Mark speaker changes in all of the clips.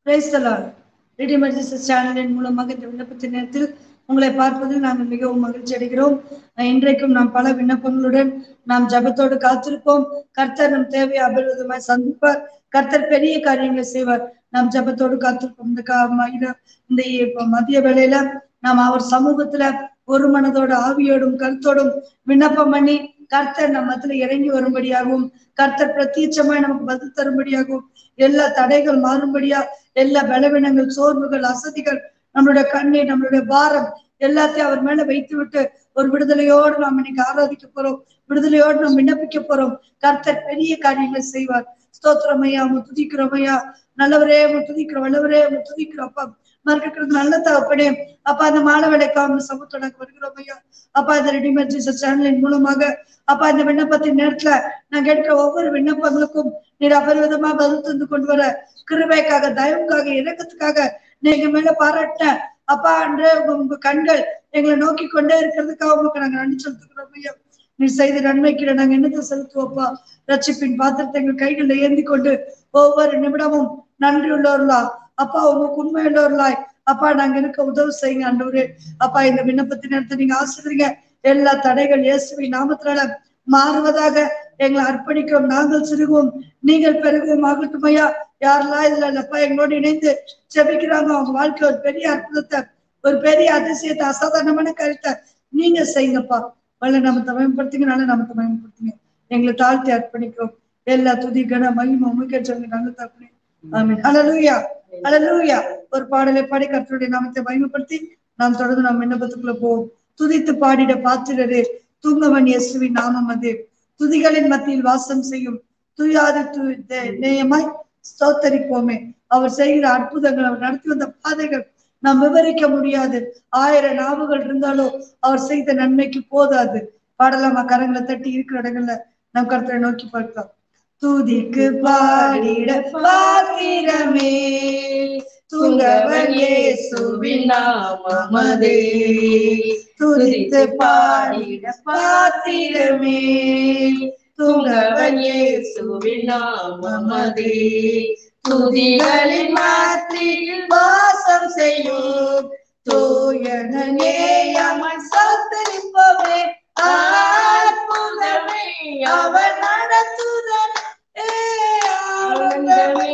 Speaker 1: பிரைஸ்தலால் readymade Jesus சேனலின் மூலமாக இந்த விண்ணப்பத்தின் நேரத்தில் உங்களை பார்ப்பதில் நாங்கள் மிகவும் மகிழ்ச்சி அடைகிறோம் அஹ் இன்றைக்கும் நாம் பல விண்ணப்பங்களுடன் நாம் ஜெபத்தோடு காத்திருப்போம் கர்த்தர் நம் தேவையை அபரிவிதமாய் சந்திப்பார் கர்த்தர் பெரிய காரியங்களை செய்வார் நாம் ஜெபத்தோடு காத்திருப்போம் இந்த கா ம- இத- இந்த இப்ப மதிய வேளையில நாம் அவர் சமூகத்துல ஒரு மனதோட ஆவியோடும் கருத்தோடும் விண்ணப்பம் பண்ணி கர்த்தர் நம்ம மத்தியில இறங்கி வரும்படியாகவும் கர்த்தர் பிரத்யட்சமாய் நமக்கு பதில் தரும்படியாகவும் எல்லா தடைகள் மாறும்படியா எல்லா பலவீனங்கள் சோர்வுகள் அசதிகள் நம்மளுடைய கண்ணீர் நம்மளுடைய பாரம் எல்லாத்தையும் அவர் மேல வைத்து விட்டு ஒரு விடுதலையோடு நாம் இன்னைக்கு ஆராதிக்க போறோம் விடுதலையோடு நாம் விண்ணப்பிக்க போறோம் கர்த்தர் பெரிய காரியங்களை செய்வார் ஸ்தோத்திரமையா துதிக்கிறோமையா நல்லவரே துதிக்கிறோம் வல்லவரே துதிக்கிறோம் அப்பா மறுக்கிறது நல்ல தகப்பனே அப்பா அந்த மாணவடைக்காம சமூகத்தோட வருகிறோம் ஐயா அப்பா இந்த ரெடிமேட் ஜீசஸ் சேனலின் மூலமாக அப்பா இந்த விண்ணப்பத்தின் நேரத்துல நான் கேட்கிற ஒவ்வொரு விண்ணப்பங்களுக்கும் நீர் அபரிவிதமா பதில் தந்து கொண்டு வர கிருபைக்காக தயவுக்காக இறக்கத்துக்காக நீங்க மேல பாராட்ட அப்பா அன்று உங்க கண்கள் எங்களை நோக்கி கொண்டே இருக்கிறதுக்காக உங்களுக்கு நாங்க நன்றி செலுத்துகிறோம் ஐயா நீ செய்த நன்மைக்கு நாங்க என்னத்தை செலுத்துவோப்பா ரட்சிப்பின் பாத்திரத்தை எங்கள் கைகளில் ஏந்தி கொண்டு ஒவ்வொரு நிமிடமும் நன்றி உள்ளவர்களா அப்பா உங்களுக்கு உண்மை உள்ளவர்களாய் அப்பா நாங்க இருக்க உதவி செய்யுங்க ஆண்டவரே அப்பா இந்த விண்ணப்பத்தின் நேரத்தை நீங்க ஆசிரியங்க எல்லா தடைகள் இயேசுவின் நாமத்தினால மாறுவதாக எங்களை அர்ப்பணிக்கிறோம் நாங்கள் சிறுகுவோம் நீங்கள் பெருகுவோம் ஆகட்டும் ஐயா யாரெல்லாம் இதுல இல்லப்பா எங்களோடு இணைந்து செபிக்கிறாங்க அவங்க வாழ்க்கை ஒரு பெரிய அற்புதத்தை ஒரு பெரிய அதிசயத்தை அசாதாரணமான கருத்தை நீங்க செய்யுங்கப்பா வல்ல நாமத்தை பயன்படுத்துங்க நல்ல நாமத்தை பயன்படுத்துங்க எங்களை தாழ்த்தி அர்ப்பணிக்கிறோம் எல்லா துதி கன மகிமை உமைக்கேற்றவங்க நல்ல தப்புனே ஆமென் ஹalleluya ஹalleluya ஒரு பாடலை பாடி கர்த்தருடைய நாமத்தை மகிமைப்படுத்தி நாம் தொடர்ந்து நாம் விண்ணப்பத்துக்குள்ள போவோம் துதித்து பாடிட பாத்திரரே தூங்கவன் இயேசுவின் நாமம் அது துதிகளின் மத்தியில் வாசம் செய்யும் துயாதி து தே- நேயமாய் ஸ்தோத்தரிப்போமே அவர் செய்கிற அற்புதங்கள் அவர் நடத்தி வந்த பாதைகள் நாம் விவரிக்க முடியாது ஆயிரம் நாவுகள் இருந்தாலும் அவர் செய்த நன்மைக்கு போதாது பாடலாமா கரங்களை தட்டி இருக்கிற இடங்கள்ல நம் கருத்தை நோக்கி பார்க்கலாம் துதிக்கு பாடிட பாத்திரமே துங்கவன் இயேசுவின் நாமமதே துதித்து பாடிட பாத்திரமே துங்கவன் இயேசுவின் நாமமதே துதிகளின் மாத்திரில் வாசம் செய்யும் தூயனே அமன் சத்தரிப்பவே அற்புதமே அவன் நடத்துதல் ஆனந்தமே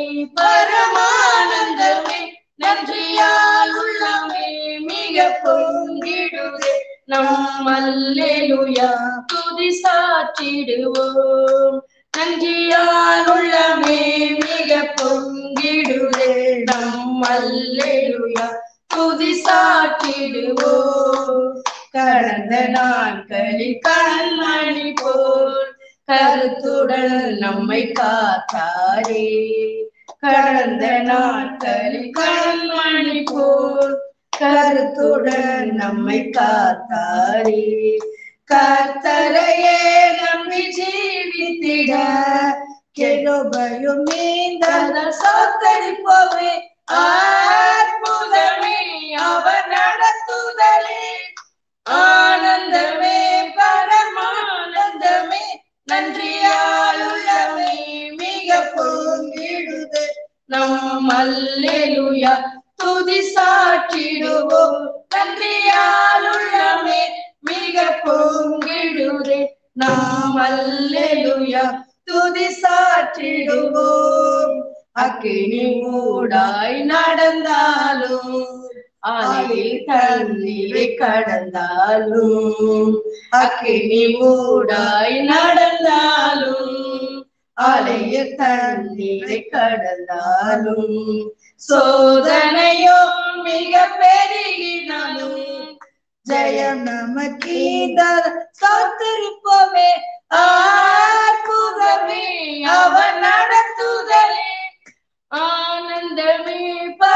Speaker 1: பரமானந்தமே நன்றியால் உள்ளமே மிக பொங்கிடுதே நம் அல்லேலுயா துதி சாற்றிடுவோம் நன்றியால் உள்ளமே மிக பொங்கிடுதே நம் அல்லேலுயா துதி சாற்றிடுவோம் கடந்த நாட்களில் கண்மணி போல் கருத்துடன் நம்மை காத்தாரே கடந்த நாட்களில் கண்மணி போல் கருத்துடன் நம்மை காத்தாரே கர்த்தரையே நம்பி ஜீவித்திட கெடுபையும் நீந்தன சோத்தரிப்போமே அற்புதமே அவர் நடத்துதலே ஆனந்தமே பரமானந்தமே நன்றியால் உள்ளமே மிக பொங்கிடுது நம் அல்லேலுயா துதி சாற்றிடுவோம் நன்றியால் உள்ளமே மிக பொங்கிடுதே நாம் அல்லேலுயா துதி சாற்றிடுவோம் அக்கினி மூடாய் நடந்தாலும் ஆலையில் தண்ணீரை கடந்தாலும் அக்கினி மூடாய் நடந்தாலும் ஆலையில் தண்ணீரை கடந்தாலும் சோதனையோ மிக பெருகினாலும் ஜெயம் நமக்கீதர் சோத்தரிப்போமே அற்புதமே அவன் நடத்துதலே ஆனந்தமே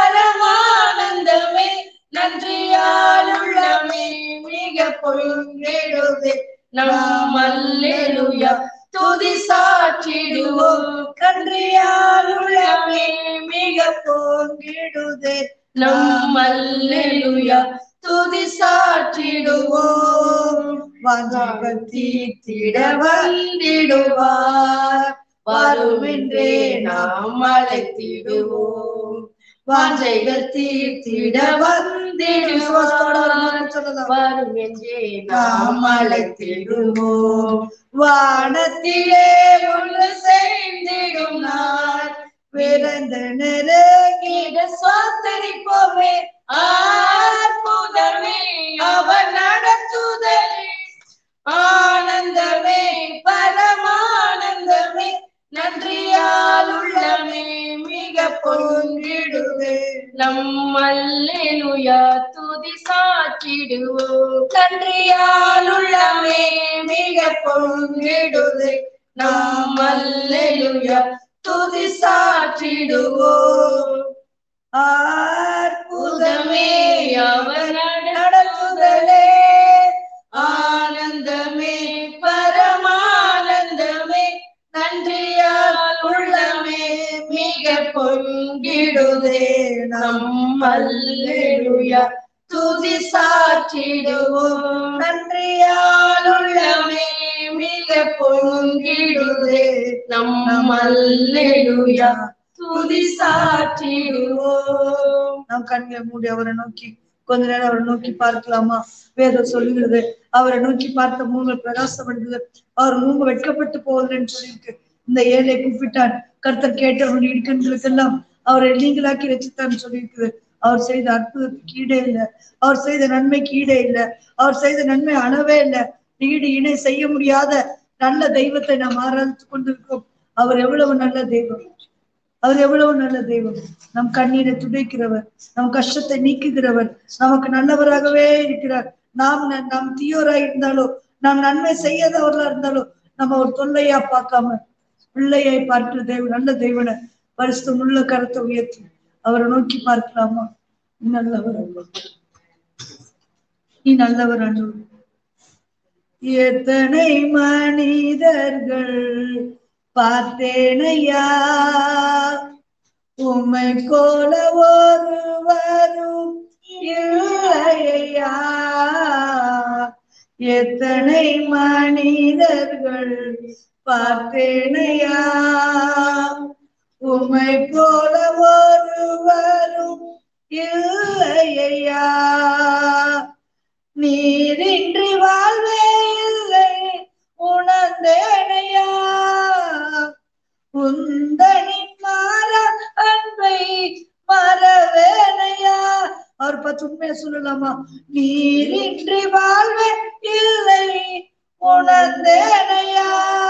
Speaker 1: பரமானந்தமே நன்றியால் உள்ளமே மிக பொங்கிடுதே நம் அல்லேலுயா துதி சாற்றிடுவோம் நன்றியால் உள்ளமே மிக பொங்கிடுதே நம் அல்லேலுயா துதி சாற்றிடுவோம் வாஞ்சகம் தீர்த்திட வந்திடுவார் வருமென்றே நாம் அழைத்திடுவோம்
Speaker 2: வாஞ்சைகள் தீர்த்திட வந்திடுவார் வரும் என்றே நாம் அழைத்திடுவோம்
Speaker 1: வானத்திலே
Speaker 2: ஒன்று சேர்ந்திடும் நாள்
Speaker 1: பிறந்த நெருங்கி
Speaker 2: இட சுவாத்தரிப்போமே அற்புதமே அவர் நடத்துதலே ஆனந்தமே பரமானந்தமே நன்றியால் உள்ளமே மிக பொங்கிடுவே நம் அல்லேலுயா துதி சாற்றிடுவோம் நன்றியால் உள்ளமே மிக பொங்கிடுவே நம் அல்லேலுயா துதி சாற்றிடுவோம்
Speaker 1: அற்புதமே
Speaker 2: புதமே அவர்
Speaker 1: நடத்துதலே
Speaker 2: ஆனந்தமே பரமானந்தமே நன்றியால் உள்ளமே மிக பொங்கிடுதே நம் அல்லேலுயா துதி சாற்றிடுவோம் நன்றியால் உள்ளமே மிக பொங்கிடுதே நம் அல்லேலுயா துதி சாற்றிடுவோம்
Speaker 1: நாம் கண்களை மூடி அவரை நோக்கி கொஞ்ச நேரம் அவரை நோக்கி பார்க்கலாமா வேதம் சொல்லுகிறது அவரை நோக்கி பார்த்த மூங்கள் பிரகாசப்படுகிறது அவர் மூங்க வெட்கப்பட்டு போவதில்லைன்னு சொல்லியிருக்கு இந்த ஏழை கூப்பிட்டான் கர்த்தர் கேட்டவருடைய இடுக்கண்களுக்கெல்லாம் அவரை நீங்களாக்கி ரசித்தான்னு சொல்லியிருக்குது அவர் செய்த அற்புதத்துக்கு ஈடே இல்லை அவர் செய்த நன்மைக்கு ஈடே இல்லை அவர் செய்த நன்மை அளவே இல்லை ஈடு இணை செய்ய முடியாத நல்ல தெய்வத்தை நாம் ஆராதித்து கொண்டிருக்கிறோம் அவர் எவ்வளவு நல்ல தெய்வம் அவர் எவ்வளவு நல்ல தெய்வம் நம் கண்ணீரை துடைக்கிறவர் நம் கஷ்டத்தை நீக்குகிறவர் நமக்கு நல்லவராகவே இருக்கிறார் நாம் ந- நாம் தீயோராய் இருந்தாலோ நாம் நன்மை செய்யாதவர்களா இருந்தாலோ நம்ம ஒரு தொல்லையா பார்க்காம பிள்ளையை பார்க்கிற தெய்வம் நல்ல தெய்வனை பரிசுத்தம் உள்ள கரத்தை உயர்த்தி அவரை நோக்கி பார்க்கலாமா நீ நல்லவர் அப்பா. நீ நல்லவர் அன்று எத்தனை மனிதர்கள் பார்த்தேனையா உம்மை போல ஒருவரும் இல்லையா எத்தனை மனிதர்கள் பார்த்தேனையா உம்மை போல ஒருவரும் இல்லையா நீரின்றி வாழ்வே இல்லை உணர்ந்தேனையா உந்தனின் மாற அன்பை மறவேனையா அவர் பத்து உண்மையை சொல்லலாமா நீரின்றி வாழ்வே இல்லை உணர்ந்தேனையா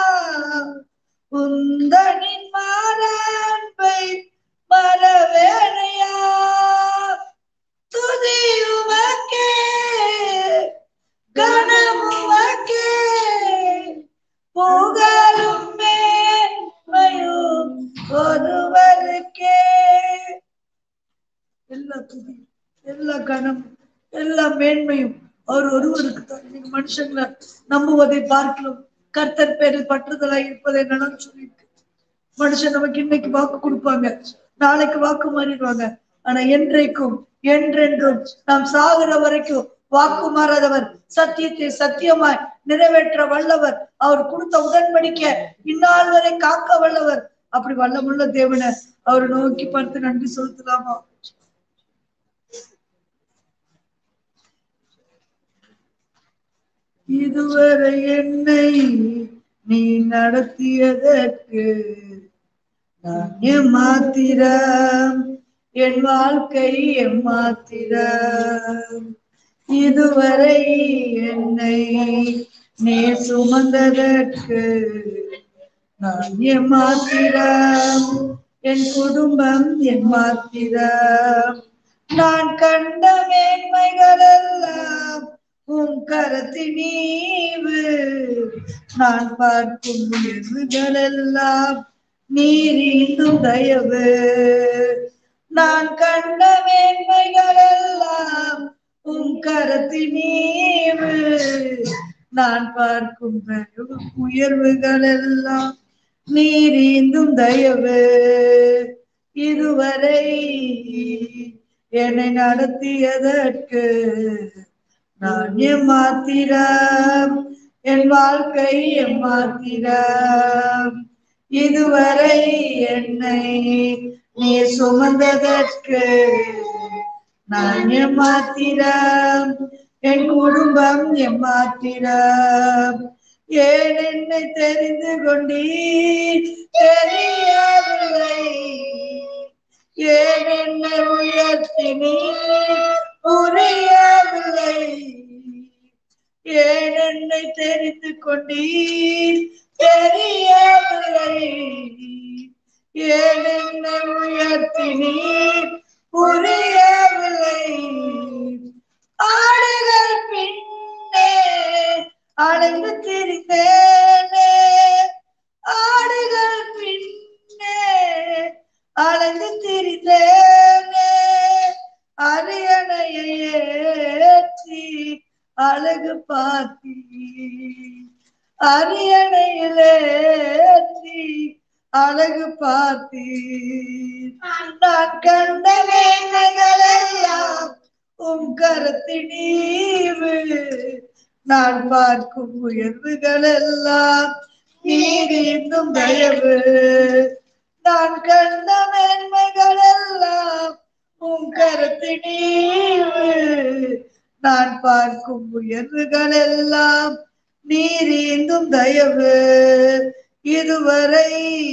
Speaker 1: உந்தனின் மாற அன்பை மறவேனையா துதி உமக்கே கனமுமக்கே புகழும் மேன்மையும் ஒருவருக்கே எல்லா துதி எல்லா கனம் எல்லா மேன்மையும் அவர் ஒருவருக்கு தான் நீங்க மனுஷங்களை நம்புவதை பார்க்கலாம் கர்த்தர் பேரில் பற்றுதலாய் இருப்பதை நான் சொல்லியிருக்கு மனுஷன் நமக்கு இன்னைக்கு வாக்கு கொடுப்பாங்க நாளைக்கு வாக்கு மாறிடுவாங்க ஆனா என்றைக்கும் என்றென்றும் நாம் சாகுற வரைக்கும் வாக்கு மாறாதவர் சத்தியத்தை சத்தியமாய் நிறைவேற்ற வல்லவர் அவர் கொடுத்த உடன்படிக்கை இந்நாள் வரை காக்க வல்லவர் அப்படி வல்லமுள்ள தேவனை அவர் நோக்கி பார்த்து நன்றி செலுத்தலாமா இதுவரை என்னை நீ நடத்தியதற்கு நான் ஏமாத்திரம் என் வாழ்க்கை ஏமாத்திரம் இதுவரை என்னை நீ சுமந்ததற்கு நான் ஏமாத்திரம் என் குடும்பம் ஏமாத்திரம் நான் கண்ட மேன்மைகள் எல்லாம் உன் கரத்தினீவு நான் பார்க்கும் உயர்வுகள் எல்லாம் நீரிந்தும் தயவு நான் கண்ட மேன்மைகள் எல்லாம் உன் கரத்தினீவு நான் பார்க்கும் தயவு உயர்வுகள் எல்லாம் நீரிந்தும் தயவு இதுவரை என்னை நடத்தியதற்கு நான் ஏமாத்திரம் என் வாழ்க்கை ஏமாத்திரம் இதுவரை என்னை நீ சுமந்ததற்கு நான் எம்மாத்திரம் என் குடும்பம் எம்மாத்திரம் ஏன் என்னை தெரிந்து கொண்டீ தெரியவில்லை ஏன் என்னை உயர்த்தினீ புரியவில்லை ஏன் என்னை தெரிந்து கொண்டீர் தெரியவில்லை ஏன் என்னை உயர்த்தினீர் புரியவில்லை ஆடுகள் பின்னே அலைந்து திரிந்தேனே ஆடுகள் பின்னே அலைந்து திரிந்தேனே அரியணையை ஏற்றி அழகு பார்த்தி அரியணையிலே ஏற்றி அழகு பார்த்தி நான் கண்ட வேலைகள் எல்லாம் உன் கருத்தினீவு நான் பார்க்கும் உயர்வுகள் எல்லாம் நீர் இன்னும் தயவு நான் கண்ட மேன்மைகள் எல்லாம் உன் கருத்தினீவு நான் பார்க்கும் உயர்வுகள் எல்லாம் நீர் இன்னும் தயவு இதுவரை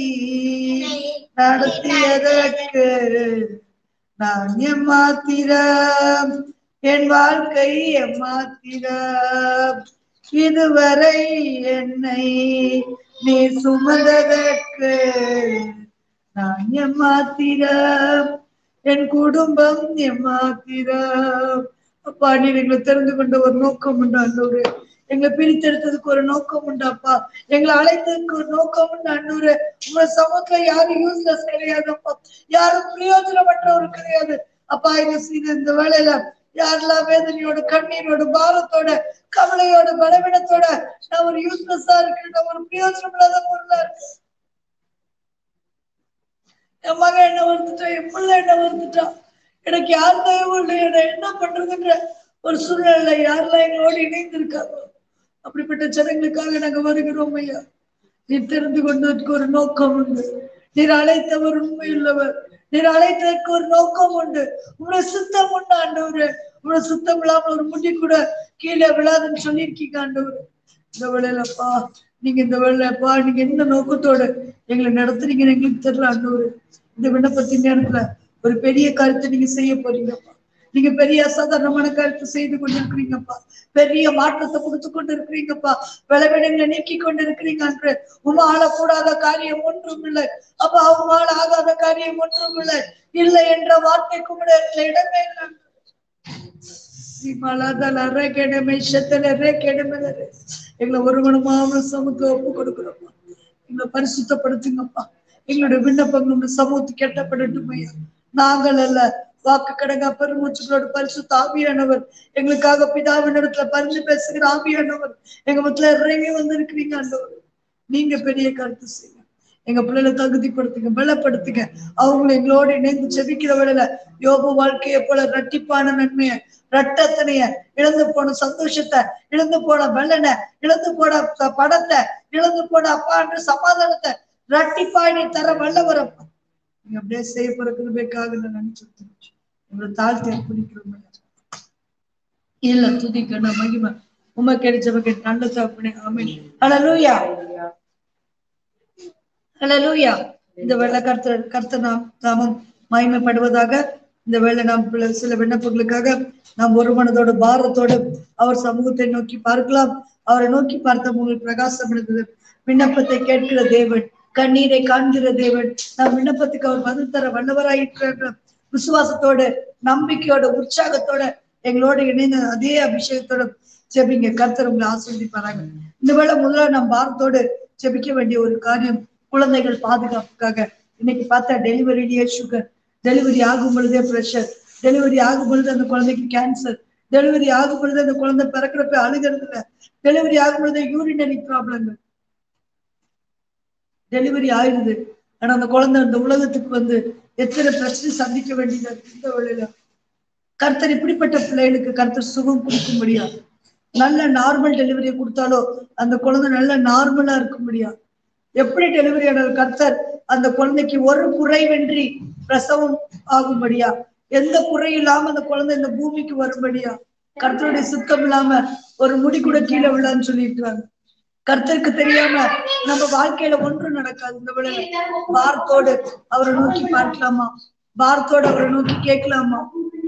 Speaker 1: நடத்தியதற்கு நான் எம்மாத்திரம் என் வாழ்க்கை எம்மாத்திரம் இதுவரை என்னை நீ சுமந்ததற்கு நான் எம்மாத்திரம் என் குடும்பம் எம்மாத்திரம் அப்பா நீர் எங்களை தெரிந்து கொண்ட ஒரு நோக்கம் உண்டு அன்னூரு எங்களை பிரித்தெடுத்ததுக்கு ஒரு நோக்கம் உண்டு அப்பா எங்களை அழைத்ததுக்கு ஒரு நோக்கம் உண்டு அன்னூரு உங்க சமூகத்துல யாரும் யூஸ்லெஸ் கிடையாது அப்பா யாரும் பிரயோஜனமற்றவர் கிடையாது அப்பா இந்த இந்த- இந்த வேலையில யாரெல்லாம் வேதனையோட கண்ணீரோட பாரத்தோட கவலையோட பலவீனத்தோட நான் ஒரு யூஸ்லெஸ்ஸா இருக்கிறேன் நான் ஒரு பிரயோஜனம் இல்லாத பொருளா இருக்கேன் என் மகன் என்ன வந்துட்டான் என் பிள்ளை என்ன வந்துட்டான் எனக்கு யார் தயவும் இல்லை என்னை என்ன பண்றதுன்ற ஒரு சூழ்நிலை யாரெல்லாம் எங்களோடு இணைந்து இருக்காங்க அப்படிப்பட்ட ஜனங்களுக்காக நாங்க வருகிறோம் ஐயா நீர் தெரிந்து கொண்டதற்கு ஒரு நோக்கம் உண்டு நீர் அழைத்தவர் உண்மையுள்ளவர் நீர் அழைத்ததற்கு ஒரு நோக்கம் உண்டு உங்களோட சுத்தம் உண்டு ஆண்டவரு உங்களோட சுத்தம் இல்லாம ஒரு முடி கூட கீழே விழாதுன்னு சொல்லியிருக்கீங்க ஆண்டவரு இந்த வேலையிலப்பா நீங்க இந்த வேலைப்பா நீங்க என்ன நோக்கத்தோட எங்களை நடத்துறீங்கன்னு எங்களுக்கு தெரியல ஆண்டவரு இந்த விண்ணப்பத்தின் நேரத்துல ஒரு பெரிய கருத்தை நீங்க செய்ய போறீங்கப்பா நீங்க பெரிய அசாதாரணமான கருத்து செய்து கொண்டிருக்கிறீங்கப்பா பெரிய மாற்றத்தை கொடுத்து கொண்டு இருக்கிறீங்கப்பா விளைவிடங்களை நீக்கி கொண்டு இருக்கிறீங்க அன்று உமால கூடாத காரியம் ஒன்றும் இல்லை அப்ப உமால ஆகாத காரியம் ஒன்றும் இல்லை இல்லை என்ற வார்த்தைக்கு கூட இடமே இல்லை சீமாலாதால ரே கெடமே செத்தல ரே கெடமே எங்களை ஒரு மனமாக சமூக ஒப்பு கொடுக்கிறோம்ப்பா எங்களை பரிசுத்தப்படுத்துங்கப்பா எங்களுடைய விண்ணப்பங்கள் உங்க சமூகத்துக்கு எட்டப்படட்டும் ஐயா நாங்கள் அல்ல வாக்கு கடங்க பெருமூச்சுகளோட பரிசுத்த ஆவியானவர் எங்களுக்காக பிதாவின் இடத்துல பரிந்து பேசுகிற ஆவியானவர் எங்க மத்தில இறங்கி வந்திருக்கிறீங்க ஆண்டவர் நீங்க பெரிய கருத்து செய்யுங்க எங்க பிள்ளைகளை தகுதிப்படுத்துங்க பலப்படுத்துங்க அவங்களை எங்களோட இணைந்து செபிக்கிற வேளையில யோபு வாழ்க்கையை போல ரட்டிப்பான நன்மையை ரட்டத்தனைய இழந்து போன சந்தோஷத்தை இழந்து போன வெள்ளனை இழந்து போன ப- படத்தை இழந்து போன அப்பான்ற சமாதானத்தை ரட்டிப்பாய் நீ தர வல்லவர் அப்பா நீங்க அப்படியே செய்ய போற கிருபைக்காக நான் நினைச்சிருக்கேன் உங்களை தாழ்த்தி அர்ப்பணிக்கிறோம் ஐயா. இல்ல துதிக்கணும் மகிமை உமை கிடைச்சவ கேட்டு நல்ல தகப்பனே ஆமென் ஹalleluya ஹalleluya இந்த வெள்ள கர்த்தர் கர்த்தர் நாம் நாமம் மகிமைப்படுவதாக இந்த வேளை நாம் பிள்ளை- சில விண்ணப்பங்களுக்காக நாம் ஒரு மனதோட பாரத்தோடு அவர் சமூகத்தை நோக்கி பார்க்கலாம் அவரை நோக்கி பார்த்த உங்களுக்கு பிரகாசம் இருந்தது விண்ணப்பத்தை கேட்கிற தேவன் கண்ணீரை காண்கிற தேவன் நம் விண்ணப்பத்துக்கு அவர் பதில் தர வல்லவராயிருக்கிறார் விசுவாசத்தோட நம்பிக்கையோட உற்சாகத்தோட எங்களோட இணைந்த அதே அபிஷேகத்தோட ஜெபிங்க கர்த்தர் உங்களை ஆசிர்வதிப்பாராங்க இந்த வேளை முதல்ல நாம் பாரத்தோடு ஜெபிக்க வேண்டிய ஒரு காரியம் குழந்தைகள் பாதுகாப்புக்காக இன்னைக்கு பார்த்தா டெலிவரிலேயே சுகர் டெலிவரி ஆகும் பொழுதே ப்ரெஷர் டெலிவரி ஆகும் பொழுது அந்த குழந்தைக்கு கேன்சர் டெலிவரி ஆகும் பொழுது அந்த குழந்தை பிறக்கிறப்ப அழுகிறது இல்ல டெலிவரி ஆகும் பொழுது யூரினரி ப்ராப்ளங்கள் டெலிவரி ஆயிடுது ஆனா அந்த குழந்தை அந்த உலகத்துக்கு வந்து எத்தனை பிரச்சனை சந்திக்க வேண்டியதா இருக்கு இந்த வேளையில கர்த்தர் இப்படிப்பட்ட பிள்ளைகளுக்கு கர்த்தர் சுகம் கொடுக்க முடியாது நல்ல நார்மல் டெலிவரியை கொடுத்தாலோ அந்த குழந்தை நல்ல நார்மலா இருக்க முடியாது எப்படி டெலிவரி ஆனாலும் கர்த்தர் அந்த குழந்தைக்கு ஒரு குறைவின்றி பிரசவம் ஆகும்படியா எந்த குறை இல்லாம அந்த குழந்தை இந்த பூமிக்கு வரும்படியா கர்த்தருடைய சுத்தம் இல்லாம ஒரு முடி கூட கீழே விழான்னு சொல்லியிருக்கிறாங்க கர்த்தருக்கு தெரியாம நம்ம வாழ்க்கையில ஒன்றும் நடக்காது இந்த வேளையில பாரத்தோடு அவரை நோக்கி பார்க்கலாமா பாரத்தோடு அவரை நோக்கி கேட்கலாமா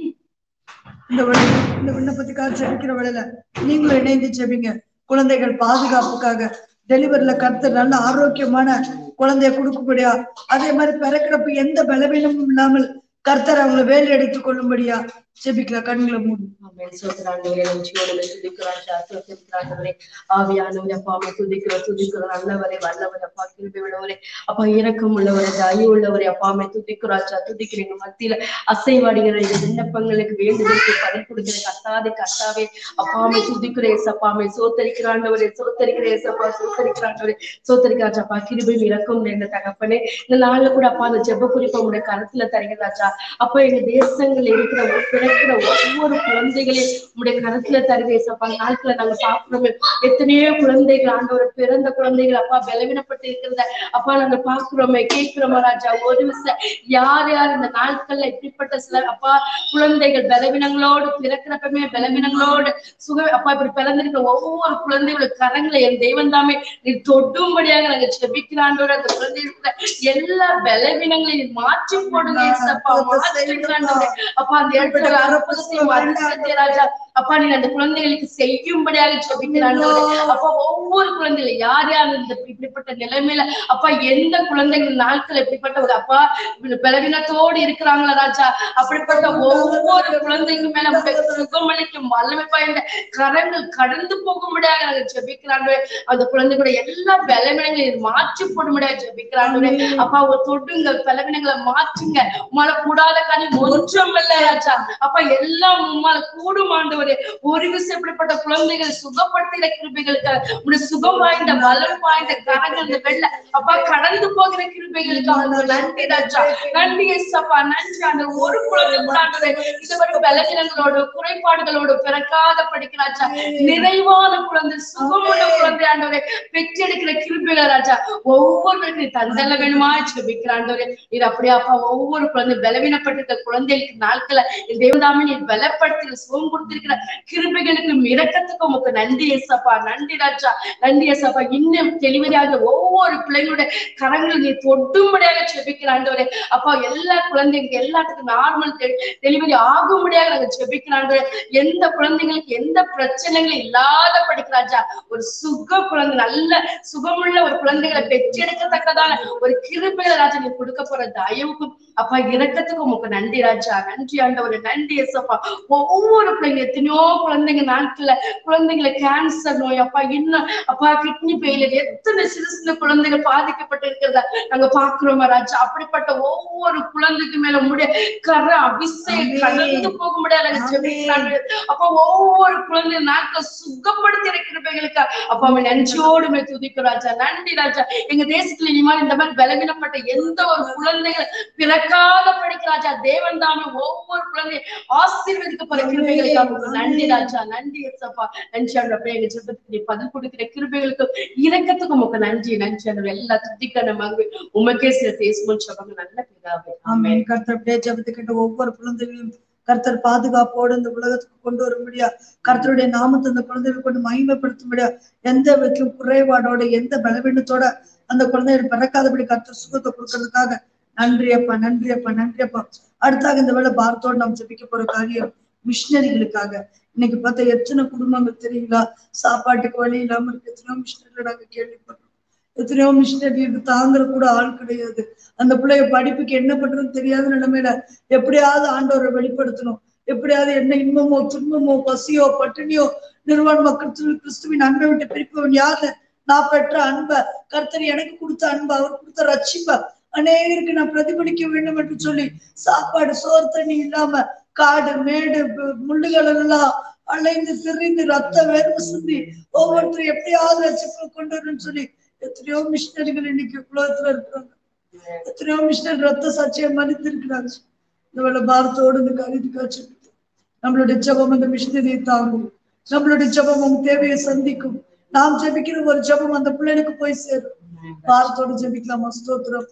Speaker 1: இந்த வேளையில இந்த விண்ணப்பத்துக்காக ஜெபிக்கிற வேளையில நீங்களும் இணைந்து ஜெபிங்க குழந்தைகள் பாதுகாப்புக்காக டெலிவரில கர்த்தர் நல்ல ஆரோக்கியமான குழந்தைய கொடுக்கும்படியா அதே மாதிரி பிறக்கிறப்ப எந்த பலவீனமும் இல்லாமல் கர்த்தர் அவங்களை வேலை எடுத்துக் கொள்ளும்படியா ஜெபிக்கலாம் கண்களை மூடி
Speaker 2: ஆமென். சோதராண்டவரே, நன்றியோடு உம்மை துதிக்கிறோம், ராஜா. ஸ்தோத்திரிக்கிறாண்டவரே. ஆவியானவரே, அப்பா, உம்மை துதிக்கிறோம், துதிக்கிறோம். நல்லவரே, வல்லவரே, அப்பா, கிருபை உள்ளவரே, அப்பா, இரக்கம் உள்ளவரே, தயவு உள்ளவரே, அப்பா, உம்மை துதிக்கிறோம், ராஜா. துதிக்கிறீங்க மத்தியில அசைவாடுகிற இந்த விண்ணப்பங்களுக்கு வேண்டுதலுக்கு பதில் கொடுக்கிற கத்தாதே கத்தாவே அப்பா உம்மை துதிக்கிறேன் ஏசப்பா உம்மை சோத்தரிக்கிறாண்டவரே சோத்தரிக்கிறேன் ஏசப்பா சோத்தரிக்கிறாண்டவரே சோத்தரிக்கிறாச்சப்பா கிருபை இரக்கம் எங்க தகப்பனே இந்த நாள்ல கூட அப்பா அந்த ஜெப குறிப்பை உங்களுடைய கருத்துல தருகிறாச்சா அப்ப எங்க தேசங்கள்ல இருக்கிற ஒ- பிறக்கிற ஒவ்வொரு குழந்தைகளையும் உங்களுடைய கருத்துல தருவேசப்பா நாட்களை நாங்க பாக்குறோமே எத்தனையோ குழந்தைகள் ஆண்டவர் பிறந்த குழந்தைகள் அப்பா பலவீனப்பட்டு இருக்கிறத அப்பா நாங்க பாக்குறோமே கேட்கிறோமா ராஜா ஒரு விஷயம் யார் யார் இந்த நாட்கள்ல இப்படிப்பட்ட சில அப்பா குழந்தைகள் பலவீனங்களோடு பிறக்கிறப்பமே பலவீனங்களோடு சுக அப்பா இப்படி பிறந்திருக்கிற ஒவ்வொரு குழந்தைகளோட கரங்களை என் தெய்வம் தாமே நீ தொடும்படியாக நாங்க செபிக்கிறாண்டோட அந்த குழந்தைகளோட எல்லா பலவீனங்களையும் நீ மாற்றி போடுங்க ஏசப்பா மாற்றுகிறாண்டோட அப்பா அந்த இடத்துல ஒரு அற்புதத்தையும் அதிசயத்தையும் ராஜா அப்பா நீங்க அந்த குழந்தைகளுக்கு செய்யும்படியாக செபிக்கிறாண்டோட அப்பா ஒவ்வொரு குழந்தைகள் யார் யார் இந்த இப்படிப்பட்ட நிலைமையில அப்பா எந்த குழந்தைகள் நாட்கள் எப்படிப்பட்ட ஒரு அப்பா பலவீனத்தோடு இருக்கிறாங்களா ராஜா அப்படிப்பட்ட ஒவ்வொரு குழந்தைக்கும் மேல உங்களுடைய சுகமளிக்கும் வல்லமை பாய்ந்த கரங்கள் கடந்து போகும்படியாக நாங்கள் ஜெபிக்கிறாங்க அந்த குழந்தைகளுடைய எல்லா பலவீனங்களையும் மாற்றி போடும்படியாக ஜெபிக்கிறாங்க அப்பா ஒரு தொடுங்க பலவீனங்களை மாற்றுங்க உமால கூடாத காரியம் ஒன்றும் இல்ல ராஜா அப்பா எல்லாம் உமால கூடும் ஆண்டவரே ஒரு விஷயம் இப்படிப்பட்ட குழந்தைகள் சுகப்படுத்துகிற கிருபைகளுக்கு உங்களுடைய சுகம் வாய்ந்த பலம் வாய்ந்த கரங்கள் இந்த வெள்ள அப்பா கடந்து போகிற கிருபைகளுக்கு அவங்களுக்கு நன்றி ராஜா நன்றி ஏசப்பா நன்றி அந்த ஒரு குழந்தை கூட ஆண்டவரே இதுவரை பலவீனங்களோடு குறைபாடுகளோடு பிறக்காத படிக்கிறாச்சா நிறைவான குழந்தை சுகமுள்ள குழந்தை ஆண்டவரே பெற்றெடுக்கிற கிருபையில ராஜா ஒவ்வொருவருக்கும் தந்தல்ல வேணுமா ஜெபிக்கிறாண்டவரே இது அப்படியே அப்பா ஒவ்வொரு குழந்தை பலவீனப்பட்டிருக்க குழந்தைகளுக்கு நாட்களை இந்த தேவதாமே நீ பலப்படுத்தி சுகம் கொடுத்திருக்கிற கிருபைகளுக்கும் இரக்கத்துக்கும் உமக்கு நன்றி ஏசப்பா நன்றி ராஜா நன்றி ஏசப்பா இன்னும் டெலிவரியாக ஒவ்வொரு பிள்ளைங்களுடைய கரங்கள் நீ தொட்டும்படியாக ஜெபிக்கிறாண்டவரே அப்பா எல்லா குழந்தைங்க எல்லாத்துக்கும் நார்மல் டெலிவரி ஆகும்படியாக நாங்க ஜெபிக்கிறாண்டவரே எந்த குழந்தைங்களுக்கு எந்த பிரச்சனைகளும் இல்லாத படிக்கிறாஜா ஒரு சுக குழந்தை நல்ல சுகமுள்ள ஒரு குழந்தைகளை பெற்றெடுக்கத்தக்கதான ஒரு கிருபையில ராஜா நீ கொடுக்க போற தயவுக்கும் அப்பா இரக்கத்துக்கும் உமக்கு நன்றி ராஜா நன்றி ஆண்டவரே நன்றி ஏசப்பா ஒவ்வொரு பிள்ளைங்க எத்தனையோ குழந்தைங்க நாட்கள்ல குழந்தைங்களை கேன்சர் நோய் அப்பா இன்னும் அப்பா கிட்னி ஃபெயிலியர் எத்தனை சிறு சின்ன குழந்தைகள் பாதிக்கப்பட்டு இருக்கிறத நாங்க பாக்குறோமா ராஜா அப்படிப்பட்ட ஒவ்வொரு குழந்தைக்கு மேல முடிய கர அபிஷேகம் கடந்து போக முடியாது நாங்க ஜெபிக்கிறாங்க அப்ப ஒவ்வொரு குழந்தை நாட்கள் சுகப்படுத்தி இருக்கிறவங்களுக்கு அப்ப அவன் நன்றியோடுமே துதிக்கும் ராஜா நன்றி ராஜா எங்க தேசத்துல இனிமே இந்த மாதிரி பலவீனப்பட்ட எந்த ஒரு குழந்தைகள் பிறக்காத படிக்க ராஜா தேவன் தாமே ஒவ்வொரு குழந்தையும் ஆசீர்வதிக்கப்படுற கிருபைகளுக்கு அவங்களுக்கு நன்றி ராஜா நன்றி ஏசப்பா நன்றி ஆண்டவரே எங்க ஜெபத்துக்கு நீ பதில் கொடுக்கிற கிருபைகளுக்கு இரக்கத்துக்கு உமக்கு நன்றி நன்றி ஆண்டவரே எல்லா துதிக்கான மங்கு உமக்கே சில பேசுவோம் சொல்லுங்க நல்ல பிதாவே ஆமென்
Speaker 1: ஆமென் கர்த்தர் அப்படியே ஜெபத்துக்கிட்ட ஒவ்வொரு குழந்தைகளையும் கர்த்தர் பாதுகாப்போடு இந்த உலகத்துக்கு கொண்டு வரும்படியா கர்த்தருடைய நாமத்தை அந்த குழந்தைகள் கொண்டு மகிமைப்படுத்தும்படியா எந்த விதத்திலும் குறைபாடோட எந்த பலவீனத்தோட அந்த குழந்தைகள் பிறக்காதபடி கர்த்தர் சுகத்தை கொடுக்கறதுக்காக நன்றி அப்பா நன்றி அப்பா நன்றி அப்பா அடுத்தாக இந்த வேளை பாரத்தோடு நாம் ஜெபிக்க போற காரியம் மிஷினரிகளுக்காக இன்னைக்கு பார்த்தா எத்தனை குடும்பங்கள் தெரியுங்களா சாப்பாட்டுக்கு வழி இல்லாம இருக்கு எத்தனையோ மிஷினரிகள் நாங்க கேள்விப்படுறோம் எத்தனையோ மிஷினரி தாங்குற கூட ஆள் கிடையாது அந்த பிள்ளைய படிப்புக்கு என்ன பண்றதுன்னு தெரியாத நிலைமையில எப்படியாவது ஆண்டவரை வெளிப்படுத்தணும் எப்படியாவது என்ன இன்பமோ துன்பமோ பசியோ பட்டினியோ நிர்வாண மக்கள் கிறிஸ்துவின் அன்பை விட்டு பிரிப்பவன் யாரு நான் பெற்ற அன்பை கர்த்தர் எனக்கு கொடுத்த அன்பை அவர் கொடுத்த ரட்சிப்பை அநேகருக்கு நான் பிரதிபலிக்க வேண்டும் என்று சொல்லி சாப்பாடு சோறு தண்ணி இல்லாம காடு மேடு பு- முள்ளுகள் எல்லாம் அலைந்து திரிந்து ரத்த வேர்வை சிந்தி ஒவ்வொருத்தரும் எப்படியாவது ரட்சிப்பை கொண்டு வரணும்னு சொல்லி எத்தனையோ மிஷினரிகள் இன்னைக்கு உலகத்துல இருக்கிறாங்க எத்தனையோ மிஷினர் ரத்த சாட்சியை மறித்து இருக்கிறாங்க இந்த வேலை பாரத்தோடு இந்த கருதி காட்சி நம்மளுடைய ஜெபம் அந்த மிஷினரியை தாங்கும் நம்மளுடைய ஜெபம் அவங்க தேவையை சந்திக்கும் நாம் ஜெபிக்கிற ஒரு ஜெபம் அந்த பிள்ளைகளுக்கு போய் சேரும் பாரத்தோடு ஜெபிக்கலாமா ஸ்தோத்திரப்பா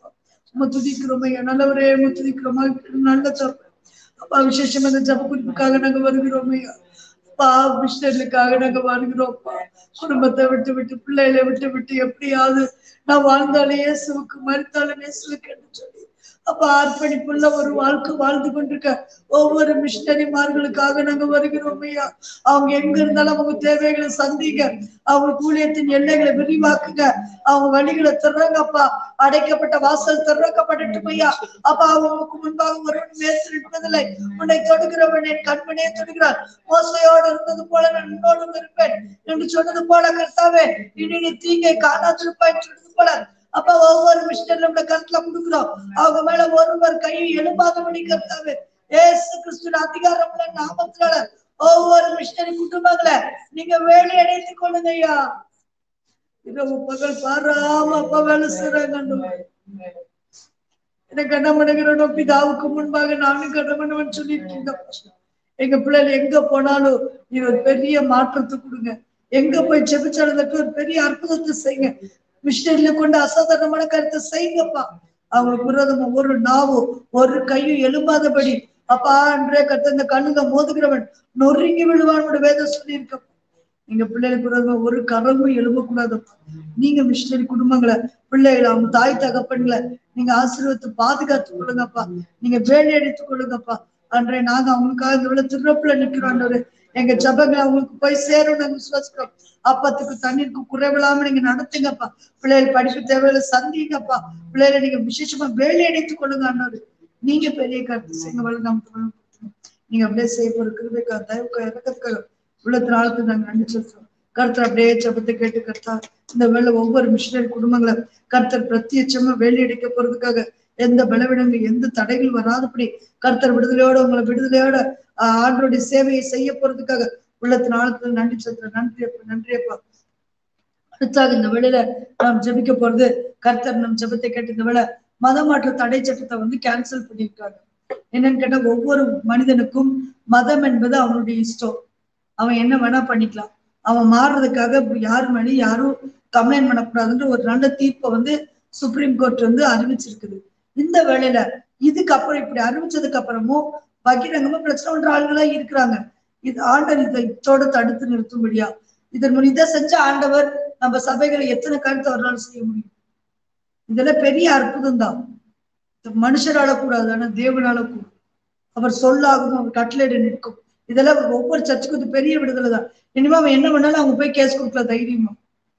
Speaker 1: உம்மை துதிக்கிறோம் ஐயா நல்லவரே உம்மை துதிக்கிறோம் நல்ல தப்பு அப்பா விசேஷம் இந்த ஜப குறிப்புக்காக நாங்க வருகிறோம் ஐயா அப்பா மிஷனர்களுக்காக நாங்க வருகிறோம்ப்பா குடும்பத்தை விட்டு விட்டு பிள்ளைகளை விட்டு விட்டு எப்படியாவது நான் வாழ்ந்தாலும் இயேசுவுக்கு மறுத்தாலும் இயேசுவுக்கு என்று சொல்லி அப்ப அர்ப்பணிப்புள்ள ஒரு வாழ்க்கை வாழ்ந்து கொண்டிருக்க ஒவ்வொரு மிஷனரிமார்களுக்காக நாங்க வருகிறோம் ஐயா அவங்க எங்க இருந்தாலும் அவங்க தேவைகளை சந்திங்க அவங்க ஊழியத்தின் எல்லைகளை விரிவாக்குங்க அவங்க வழிகளை திறங்கப்பா அடைக்கப்பட்ட வாசல் திறக்கப்படட்டும் ஐயா அப்ப அவங்களுக்கு முன்பாக ஒருவன் மேற்று நிற்பதில்லை உன்னை தொடுகிறவன் என் கண்மனையே தொடுகிறார் மோசையோடு இருந்தது போல நான் உன்னோடும் இருப்பேன் என்று சொன்னது போல கர்த்தாவே இனி நீ தீங்கை காணாதிருப்பாய் சொன்னது போல அப்ப ஒவ்வொரு மிஷினரும் நம்ம கருத்துல கொடுக்குறோம் அவங்க மேல ஒருவர் கையை எழுப்பாதபடி கர்த்தாவே ஏசு கிறிஸ்துவின் அதிகாரமுள்ள நாமத்தினால ஒவ்வொரு மிஷினரி குடும்பங்களை நீங்க வேலை அடைத்துக் கொள்ளுங்க ஐயா இரவு பகல் பாராம அப்பா வேலை செய்றாங்க எனக்கு என்ன பண்ணுகிறோம் பிதாவுக்கு முன்பாக நானும் கடமனவன் சொல்லியிருக்கீங்க எங்க பிள்ளைகள் எங்க போனாலும் நீ ஒரு பெரிய மாற்றத்தை கொடுங்க எங்க போய் ஜெபிச்சாலும் ஒரு பெரிய அற்புதத்தை செய்யுங்க மிஷினரியில கொண்டு அசாதாரணமான கருத்தை செய்யுங்கப்பா அவங்களுக்கு விரோதமா ஒரு நாவோ ஒரு கையும் எழும்பாதபடி அப்பா அன்றே கத்த இந்த கண்ணுங்க மோதுகிறவன் நொறுங்கி விழுவான்னு வேதம் சொல்லி இருக்கப்பா எங்க பிள்ளைகளுக்கு விரோதமா ஒரு கரமும் எழும்பக்கூடாதப்பா நீங்க மிஷினரி குடும்பங்களை பிள்ளைகளை அவங்க தாய் தகப்பன்களை நீங்க ஆசீர்வத்தை பாதுகாத்து கொள்ளுங்கப்பா நீங்க வேலை எடுத்துக் கொள்ளுங்கப்பா அன்றைய நாங்க அவங்களுக்காக இந்த விட திருப்பில நிக்கிறோம் ஆண்டவரே. எங்க ஜபங்களை அவங்களுக்கு போய் சேரும் நாங்க விசுவாசிக்கிறோம் அப்பத்துக்கு தண்ணீருக்கு குறைவில்லாம நீங்க நடத்துங்கப்பா பிள்ளைகள் படிப்பு தேவையில சந்திங்கப்பா பிள்ளைகளை நீங்க விசேஷமா வேலை அடைத்துக் கொள்ளுங்க அண்ணாரு நீங்க பெரிய கருத்து செய்யுங்க வழிகாம நீங்க அப்படியே செய்ய போற கிருபைக்கா தயவுக்கா இறக்கத்துக்காக உள்ளத்துல ஆழ்த்து நாங்க நன்றி சொல்றோம் கர்த்தர் அப்படியே ஜபத்தை கேட்டு கர்த்தா இந்த வேலை ஒவ்வொரு மிஷினரி குடும்பங்களை கர்த்தர் பிரத்யட்சமா வேலை அடிக்க போறதுக்காக எந்த பலவீனங்கள் எந்த தடைகள் வராதபடி கர்த்தர் விடுதலையோட உங்களை விடுதலையோட ஆஹ் ஆண்டோடைய சேவையை செய்ய போறதுக்காக உள்ளத்தின் ஆழத்துல நன்றி சொல்றேன் நன்றி அப்பா நன்றி அப்பா அடுத்தாக இந்த வேளையில நாம் ஜெபிக்க போறது கர்த்தர் நம் ஜெபத்தை கேட்டு இந்த வேளை மதமாற்ற தடை சட்டத்தை வந்து கேன்சல் பண்ணியிருக்காங்க என்னன்னு கேட்டா ஒவ்வொரு மனிதனுக்கும் மதம் என்பது அவனுடைய இஷ்டம் அவன் என்ன வேணா பண்ணிக்கலாம் அவன் மாறுறதுக்காக யார் மேலே யாரும் கம்ப்ளைண்ட் பண்ணக்கூடாதுன்ற ஒரு நல்ல தீர்ப்பை வந்து சுப்ரீம் கோர்ட் வந்து அறிவிச்சிருக்குது இந்த வேளையில இதுக்கப்புறம் இப்படி அறிவிச்சதுக்கு அப்புறமும் பகிரங்கமா பிரச்சனை பண்ற ஆளுங்களா இருக்கிறாங்க இது ஆண்டவர் இதை இத்தோட தடுத்து நிறுத்தும்படியா இதன் மூலம் இதை செஞ்ச ஆண்டவர் நம்ம சபைகளை எத்தனை கருத்து அவரால் செய்ய முடியும் இதெல்லாம் பெரிய அற்புதம் தான் மனுஷரால கூடாது ஆனா தேவனால கூடும் அவர் சொல்லாகும் அவர் கட்டளையிட நிற்கும் இதெல்லாம் ஒவ்வொரு சர்ச்சுக்கும் இது பெரிய விடுதலை தான் இனிமே அவன் என்ன பண்ணாலும் அவங்க போய் கேஸ் கொடுக்கலாம் தைரியமா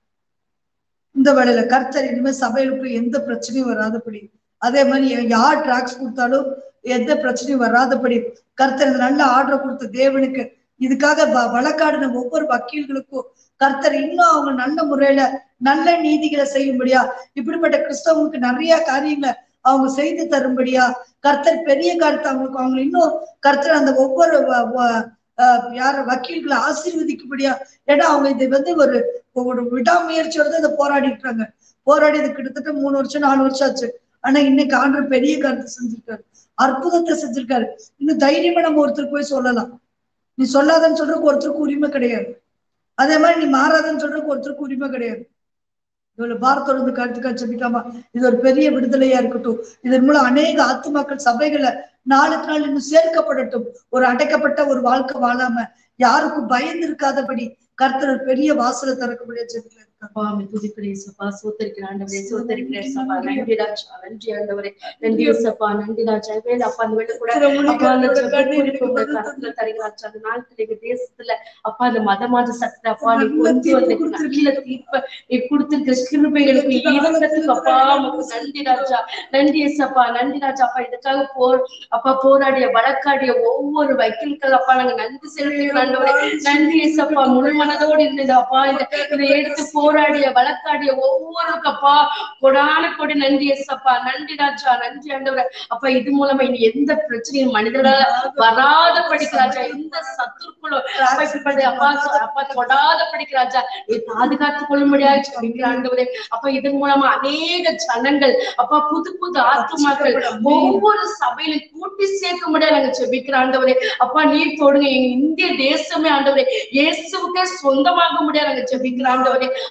Speaker 1: இந்த வேலையில கர்த்தர் இனிமே சபையிலுக்கு எந்த பிரச்சனையும் வராதபடி அதே மாதிரி யார் டிராக்ஸ் கொடுத்தாலும் எந்த பிரச்சனையும் வராதபடி கர்த்தர் இந்த நல்ல ஆர்டர் கொடுத்த தேவனுக்கு இதுக்காக வ- வழக்காடின ஒவ்வொரு வக்கீல்களுக்கும் கர்த்தர் இன்னும் அவங்க நல்ல முறையில நல்ல நீதிகளை செய்யும்படியா இப்படிப்பட்ட கிறிஸ்தவங்களுக்கு நிறைய காரியங்களை அவங்க செய்து தரும்படியா கர்த்தர் பெரிய கருத்து அவங்களுக்கு அவங்க இன்னும் கர்த்தர் அந்த ஒவ்வொரு வ- வ- ஆஹ் யார வக்கீல்களை ஆசீர்வதிக்கும்படியா ஏன்னா அவங்க இது வந்து ஒரு ஒரு விடாமுயற்சியோட தான் இதை போராடி இருக்காங்க போராடி இது கிட்டத்தட்ட மூணு வருஷம் நாலு வருஷம் ஆச்சு ஆனா இன்னைக்கு ஆண்டவர் பெரிய கருத்து செஞ்சிருக்காரு அற்புதத்தை செஞ்சிருக்காரு இன்னும் தைரியமா நம்ம ஒருத்தருக்கு போய் சொல்லலாம் நீ சொல்லாதன்னு சொல்றதுக்கு ஒருத்தருக்கு உரிமை கிடையாது அதே மாதிரி நீ மாறாதன்னு சொல்றதுக்கு ஒருத்தருக்கு உரிமை கிடையாது இவ்வளவு பாரத்தோட இருந்து கருத்துக்கா ஜெபிக்காம இது ஒரு பெரிய விடுதலையா இருக்கட்டும் இதன் மூலம் அநேக ஆத்துமாக்கள் சபைகளை நாளுக்கு நாள் இன்னும் சேர்க்கப்படட்டும் ஒரு அடைக்கப்பட்ட ஒரு வாழ்க்கை வாழாம யாருக்கும் பயந்து இருக்காதபடி கர்த்தர் ஒரு பெரிய வாசலை திறக்கக்கூடிய ஜெபிக்கலாம்
Speaker 2: அப்பா அம்மை துதிக்கிறேன் சப்பா சோத்தரிக்கிற ஆண்டவரே சோத்தரிக்கிறேன் சப்பா நன்றி ராஜா நன்றி ஆண்டவரே நன்றி சப்பா நன்றி ராஜா வேலை அப்பா அந்த வேலை கூட அப்பா அந்த ஜெப குறிப்பு உங்க கருத்துல தருகிறாச்சு அந்த நாட்கள் எங்க தேசத்துல அப்பா அந்த மதமாத சக்தி அப்பா நீ கொண்டு வந்து நல்ல தீர்ப்ப நீ கொடுத்திருக்கிற கிருபைகளுக்கு ஈரத்துக்கு அப்பா உமக்கு நன்றி ராஜா நன்றி சப்பா நன்றி ராஜா அப்பா இதுக்காக போர் அப்பா போராடிய வழக்காடிய ஒவ்வொரு வக்கீல்கள் அப்பா நாங்க நன்றி செலுத்துகிறோம் ஆண்டவரே நன்றி சப்பா முழு மனதோடு இருந்தது அப்பா இந்த இதை எடுத்து போராடிய வழக்காடிய ஒவ்வொருக்கும் அப்பா கொடான கொடி நன்றி ஏசப்பா நன்றி ராஜா நன்றி ஆண்டவரே அப்பா இது மூலமா இனி எந்த பிரச்சனையும் மனிதர்களால வராத படிக்கிறாஜா எந்த சத்துருக்குள்ளும் அப்பா இப்படி அப்பா அப்பா தொடாத படிக்கிறாஜா நீ பாதுகாத்துக் கொள்ளும்படியாக ஜெபிக்கிற ஆண்டவரே அப்பா இதன் மூலமா அநேக ஜனங்கள் அப்பா புது புது ஆத்துமாக்கள் ஒவ்வொரு சபையிலும் கூட்டி சேர்க்க முடியாது நாங்க ஜெபிக்கிற ஆண்டவரே அப்பா நீர் தொடுங்க எங்க இந்திய தேசமே ஆண்டவரே இயேசுவுக்கே சொந்தமாக முடியாது நாங்க ஜெபிக்கிற ஆண்டவரே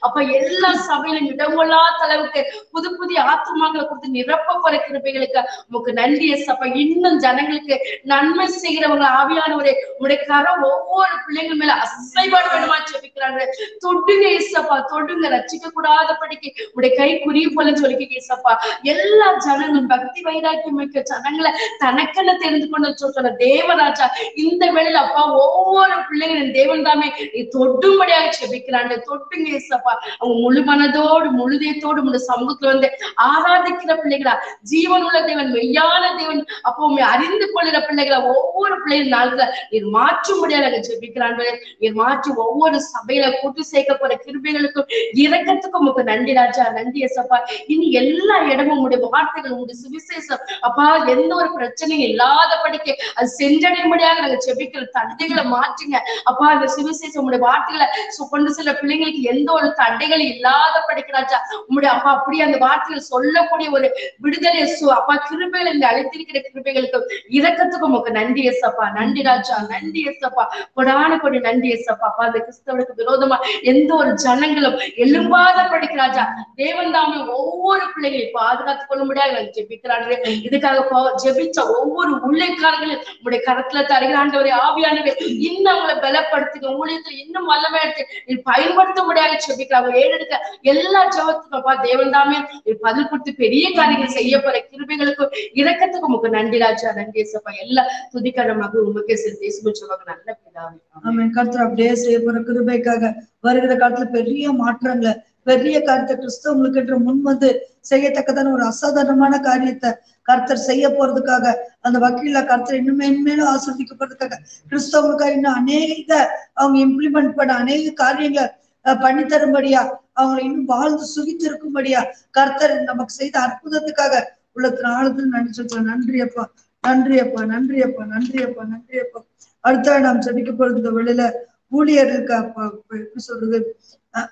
Speaker 2: அப்ப எல்லா சபையிலும் இடங்கொள்ளாத அளவுக்கு புது புதிய ஆத்துமாக்களை கொடுத்து நிரப்ப போற கிருபைகளுக்கு உமக்கு நன்றி ஏசப்பா இன்னும் ஜனங்களுக்கு நன்மை செய்கிறவங்க ஆவியானவரே உடைய கரம் ஒவ்வொரு பிள்ளைங்க மேல அசைவாட வேணுமா ஜெபிக்கிறாங்க தொடுங்க ஏசப்பா தொடுங்க ரச்சிக்க கூடாத படிக்க உடைய கை குறி போல சொல்லிக்க ஏசப்பா எல்லா ஜனங்களும் பக்தி வைராக்கியம் மிக்க ஜனங்களை தனக்கென தெரிந்து கொண்டு சொல்ற தேவராஜா இந்த வேளையில அப்பா ஒவ்வொரு பிள்ளைங்களும் தேவன் தாமே நீ தொடும்படியாக செபிக்கிறாங்க தொட்டுங்க ஏசப்பா அவங்க முழு மனதோடு முழுதயத்தோடு உங்க சமூகத்துல வந்து ஆராதிக்கிற பிள்ளைகளா ஜீவனுள்ள தேவன் மெய்யான தேவன் அப்போ உண்மை அறிந்து கொள்கிற பிள்ளைகளை ஒவ்வொரு பிள்ளைகள் நாளுல நீர் மாற்றும்படியாக ஜெபிக்கிறாங்க நீர் மாற்றி ஒவ்வொரு சபையில கூட்டு சேர்க்க போற கிருபைகளுக்கும் இரக்கத்துக்கும் உங்க நன்றி ராஜா நன்றி ஏசப்பா இனி எல்லா இடமும் உடைய வார்த்தைகள் உங்களுடைய சுவிசேஷம் அப்பா எந்த ஒரு பிரச்சனையும் இல்லாதபடிக்கு அது சென்றடையும்படியாக நாங்க செபிக்கிற தடைகளை மாற்றுங்க அப்பா அந்த சுவிசேஷம் உங்களுடைய வார்த்தைகளை சு- கொண்டு செல்ல பிள்ளைங்களுக்கு எந்த ஒரு தடைகள் இல்லாத படிக்கிறாச்சா உங்களுடைய அப்பா அப்படியே அந்த வார்த்தைகள் சொல்லக்கூடிய ஒரு விடுதலை சு- அப்பா கிருபைகள் இந்த அழைத்திருக்கிற கிருபைகளுக்கும் இரக்கத்துக்கும் உங்க நன்றி எஸ்அப்பா நன்றி ராஜா நன்றி எஸ்அப்பா கொடான கொடி நன்றி எஸ்அப்பா அப்பா அந்த கிறிஸ்தவனுக்கு விரோதமா எந்த ஒரு ஜனங்களும் எழும்பாத படிக்கிறாஜா தேவன் தாமே ஒவ்வொரு பிள்ளைகளையும் பாதுகாத்துக் கொள்ள முடியாது நாங்கள் ஜெபிக்கிறாங்க இதுக்காக பா- ஜெபிச்ச ஒவ்வொரு ஊழியக்காரங்களும் உங்களுடைய கரத்துல தருகிறாண்டவரே ஆவியானவே இன்னும் அவங்களை பலப்படுத்துங்க ஊழியத்தை இன்னும் வல்லமை எடுத்து நீ பயன்படுத்த முடியாது ஜெபிக்கிறாங்க ஏறெடுக்க எல்லா ஜபத்துக்கும் அப்பா தேவன் தாமே நீ பதில் கொடுத்து பெரிய காரியங்கள் செய்ய போற கிருபைகளுக்கும் இரக்கத்துக்கும் உமக்கு நன்றி ராஜா நன்றி ஏசப்பா எல்லா துதிக்கரமாக உமக்கே செலுத்தி இயேசுவின் நல்ல பிதாவே ஆமென்.
Speaker 1: ஆமென் கர்த்தர் அப்படியே செய்ய போற கிருபைக்காக வருகிற காலத்துல பெரிய மாற்றங்களை பெரிய காரியத்தை கிறிஸ்தவங்களுக்கு என்று முன் வந்து செய்யத்தக்கதான ஒரு அசாதாரணமான காரியத்தை கர்த்தர் செய்ய போறதுக்காக அந்த வக்கீல கர்த்தர் இன்னும் மென்மேலும் ஆஸ்வதிக்கப்படுறதுக்காக கிறிஸ்தவங்களுக்காக இன்னும் அநேக அவங்க இம்ப்ளிமெண்ட் பண்ண அநேக காரியங்களை அஹ், பண்ணி தரும்படியா அவங்களை இன்னும் வாழ்ந்து சுகித்திருக்கும்படியா கர்த்தர் நமக்கு செய்த அற்புதத்துக்காக உள்ளத்தின் ஆழத்தில் நன்றி சொல்றேன் நன்றி அப்பா நன்றி அப்பா நன்றி அப்பா நன்றி அப்பா நன்றி அப்பா அடுத்த நாம் ஜெபிக்க போறது இந்த வெளியில ஊழியர்களுக்கு அப்பா இப்ப எப்படி சொல்றது அஹ்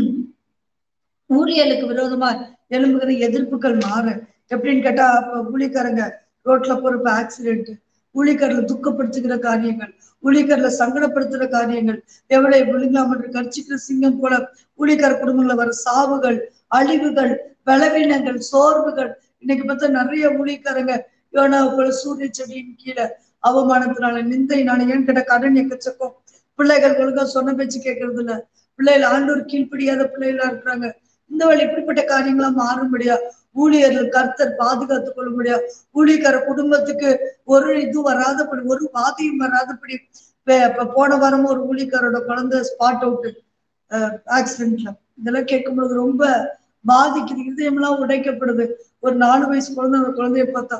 Speaker 1: ஊழியர்களுக்கு விரோதமா எழும்புகிற எதிர்ப்புகள் மாற எப்படின்னு கேட்டா அப்ப ஊழியக்காரங்க ரோட்ல போறப்ப ஆக்சிடென்ட் ஊழியக்காரர்ல துக்கப்படுத்துகிற காரியங்கள் ஊழியக்காரர்ல சங்கடப்படுத்துற காரியங்கள் எவ்வளவு விழுங்காம கர்ச்சிக்கிற சிங்கம் போல ஊழியக்கார குடும்பங்கள வர சாவுகள் அழிவுகள் பலவீனங்கள் சோர்வுகள் இன்னைக்கு பார்த்தா நிறைய ஊழியக்காரங்க யோனா போல சூரிய செடியின் கீழே அவமானத்தினால நிந்தையினால ஏன் கேட்ட கடன் எக்கச்சக்கம் பிள்ளைகள் ஒழுங்கா சொன்ன பேச்சு கேட்கறது இல்ல பிள்ளைகள் ஆண்டோர் கீழ்ப்படியாத பிள்ளைகளா இருக்கிறாங்க இந்த வழி இப்படிப்பட்ட காரியங்களா மாறும்படியா ஊழியர்கள் கர்த்தர் பாதுகாத்துக் கொள்ள முடியா ஊழியக்கார குடும்பத்துக்கு ஒரு இது வராதபடி ஒரு பாதையும் வராதபடி இப்ப- இப்ப போன வாரம் ஒரு ஊழியக்காரோட குழந்தை ஸ்பாட் அவுட் ஆக்சிடென்ட்ல இதெல்லாம் கேட்கும்போது ரொம்ப பாதிக்குது இதயமெல்லாம் உடைக்கப்படுது ஒரு நாலு வயசு குழந்தை அந்த குழந்தைய பார்த்தா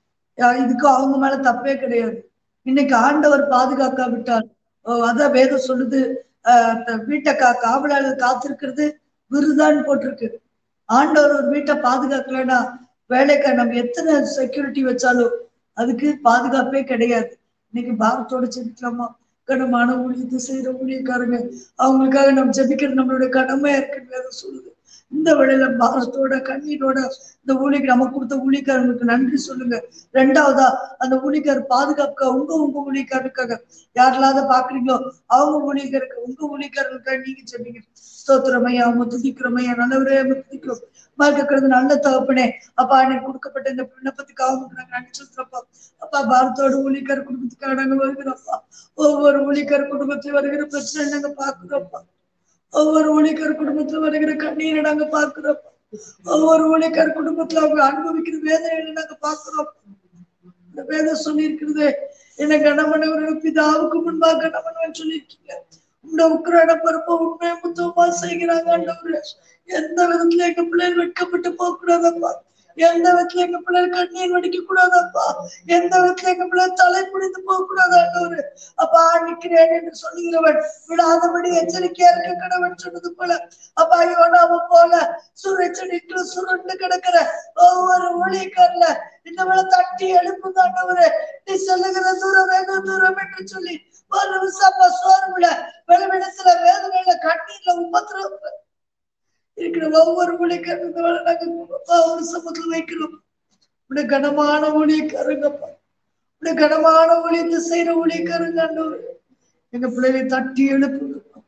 Speaker 1: யா- இதுக்கு அவங்க மேல தப்பே கிடையாது இன்னைக்கு ஆண்டவர் பாதுகாக்காவிட்டால் ஓ, அதான் வேதம் சொல்லுது ஆஹ் த- வீட்டை கா காவலாளர் காத்திருக்கிறது விருதான்னு போட்டிருக்கு ஆண்டவர் ஒரு வீட்டை பாதுகாக்கலைன்னா வேலைக்கு நம்ம எத்தனை செக்யூரிட்டி வச்சாலும் அதுக்கு பாதுகாப்பே கிடையாது இன்னைக்கு பாரத்தோட ஜெபிக்கலாமா கனமான ஊழியத்தை செய்யற ஊழியக்காரங்க அவங்களுக்காக நம்ம ஜெபிக்கிறது நம்மளுடைய கடமையா இருக்குன்னு வேதம் சொல்லுது இந்த வேளையில பாரத்தோட கண்ணீரோட இந்த ஊழியர் நமக்கு கொடுத்த ஊழியக்காரங்களுக்கு நன்றி சொல்லுங்க ரெண்டாவதா அந்த ஊழியக்கார் பாதுகாப்புக்காக உங்க உங்க ஊழியக்காரருக்காக யாரெல்லாத பாக்குறீங்களோ அவங்க ஊழியக்காருக்கு உங்க ஊழியக்காரர்களுக்காக நீங்க சொன்னீங்க ஸ்தோத்திரமையா அவங்க துதிக்கிறமையா நல்லவரே அவங்க துதிக்கிறோம் மறுக்கிறது நல்ல தகப்பனே அப்பா அன்னைக்கு கொடுக்கப்பட்ட இந்த விண்ணப்பத்துக்காக உங்களுக்கு நாங்க நன்றி சொல்றோம்ப்பா அப்பா பாரத்தோட ஊழியக்கார குடும்பத்துக்காக நாங்க வருகிறோம்ப்பா ஒவ்வொரு ஊழியக்கார குடும்பத்திலும் வருகிற பிரச்சனை நாங்க பாக்குறோம்ப்பா ஒவ்வொரு ஊழியக்கார குடும்பத்துல வருகிற கண்ணீரை நாங்க பாக்குறோம் ஒவ்வொரு ஊழியக்கார குடும்பத்துல அவங்க அனுபவிக்கிற வேதனைகளை நாங்க பாக்குறோம் இந்த வேதம் சொல்லி இருக்கிறது என்ன கணவனவரோட பிதாவுக்கு முன்பாக கணவன் சொல்லியிருக்கீங்க உங்க உக்ரான பருப்ப உண்மையை முத்தமா செய்கிறாங்க ஆண்டவரே எந்த விதத்துல எங்க பிள்ளைகள் வெட்கப்பட்டு போக கூடாதப்பா எந்த விதத்துல எங்க பிள்ளைகள் கண்ணீர் வடிக்க கூடாதப்பா எந்த விதத்துல எங்க பிள்ளைகள் தலை குடிந்து போக கூடாது ஆண்டவரே அப்பா நிக்கிறேன் என்று சொல்லுகிறவன் விடாதபடி எச்சரிக்கையா இருக்க கடவன் சொன்னது போல அப்பா யோனாவை போல சுரச்சடிக்கு சுருண்டு கிடக்கிற ஒவ்வொரு ஊழியக்காரல இந்த வேலை தட்டி எழுப்புங்க ஆண்டவரே நீ செல்லுகிற தூரம் வெகு தூரம் என்று சொல்லி ஒரு விசாப்பா சோர்வுல வெளிவிடத்துல வேதனையில கண்ணீர்ல உபத்திரம் இருக்கிற ஒவ்வொரு ஊழியக்காரங்க இந்த வேலை நாங்க அப்பா ஒரு சமூகத்துல வைக்கிறோம் உடைய கனமான ஊழியக்காரங்கப்பா உடைய கனமான ஊழியத்தை செய்யற ஊழியக்காரங்க ஆண்டவரே எங்க பிள்ளைகளை தட்டி எழுப்புங்க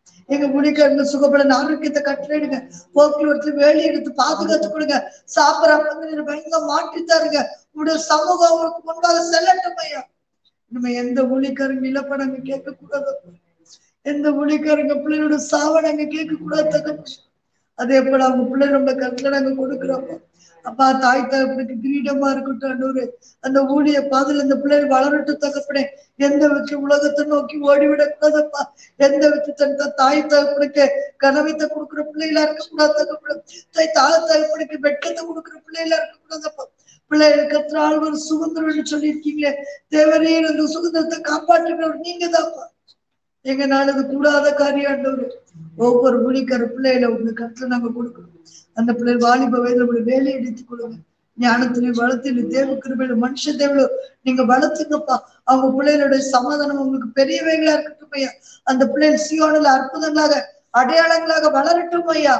Speaker 1: எங்க ஊழியக்காரங்க சுகப்பட ஆரோக்கியத்தை கட்டளையிடுங்க போக்குவரத்து வேலி எடுத்து பாதுகாத்து கொடுங்க சாப்பிட வந்து பயங்கர மாற்றி தாருங்க உங்களுடைய சமூகம் அவங்களுக்கு முன்பாக செல்லட்டும் ஐயா நம்ம எந்த ஊழியக்காரங்க இழப்படாங்க கேட்க கூடாது எந்த ஊழியக்காரங்க பிள்ளைகளோட சாவடாங்க கேட்க கூடாது தகப்பனே. அதே போல அவங்க பிள்ளை நம்ம கருத்துல நாங்க கொடுக்குறோம் அப்பா தாய் தகப்பனுக்கு கிரீடமா இருக்கட்டும் ஆண்டவரே அந்த ஊழிய பாதையில அந்த பிள்ளைகள் வளரட்டும் தகப்பனே எந்த விதத்துல உலகத்தை நோக்கி ஓடிவிடக்கூடாதப்பா எந்த விதத்துல தன் தாய் தகப்பனுக்கு கனவத்தை கொடுக்குற பிள்ளைகளா இருக்கக்கூடாது தகப்பனே தாய் தாய் தகப்பனுக்கு வெட்கத்தை கொடுக்குற பிள்ளைகளா இருக்கக்கூடாதப்பா பிள்ளைகள் கத்திரால் ஒரு சுதந்திரம்னு சொல்லியிருக்கீங்களே தேவரே அந்த சுதந்திரத்தை காப்பாற்றுகிறவர் நீங்க தான்ப்பா எங்கனால அது கூடாத காரியம் ஆண்டவரே ஒவ்வொரு ஊழிக்கார பிள்ளைகளை உங்க கருத்துல நாங்க கொடுக்கணும் அந்த பிள்ளை வாலிப வயதுல உங்களை வேலை எடுத்து கொடுங்க ஞானத்திலே வளர்த்தில தேவ கிருபையில மனுஷ தேவலோ நீங்க வளர்த்துங்கப்பா அவங்க பிள்ளைகளுடைய சமாதானம் உங்களுக்கு பெரியவைகளா இருக்கட்டும் ஐயா அந்த பிள்ளைகள் சியோனில் அற்புதங்களாக அடையாளங்களாக வளரட்டும் ஐயா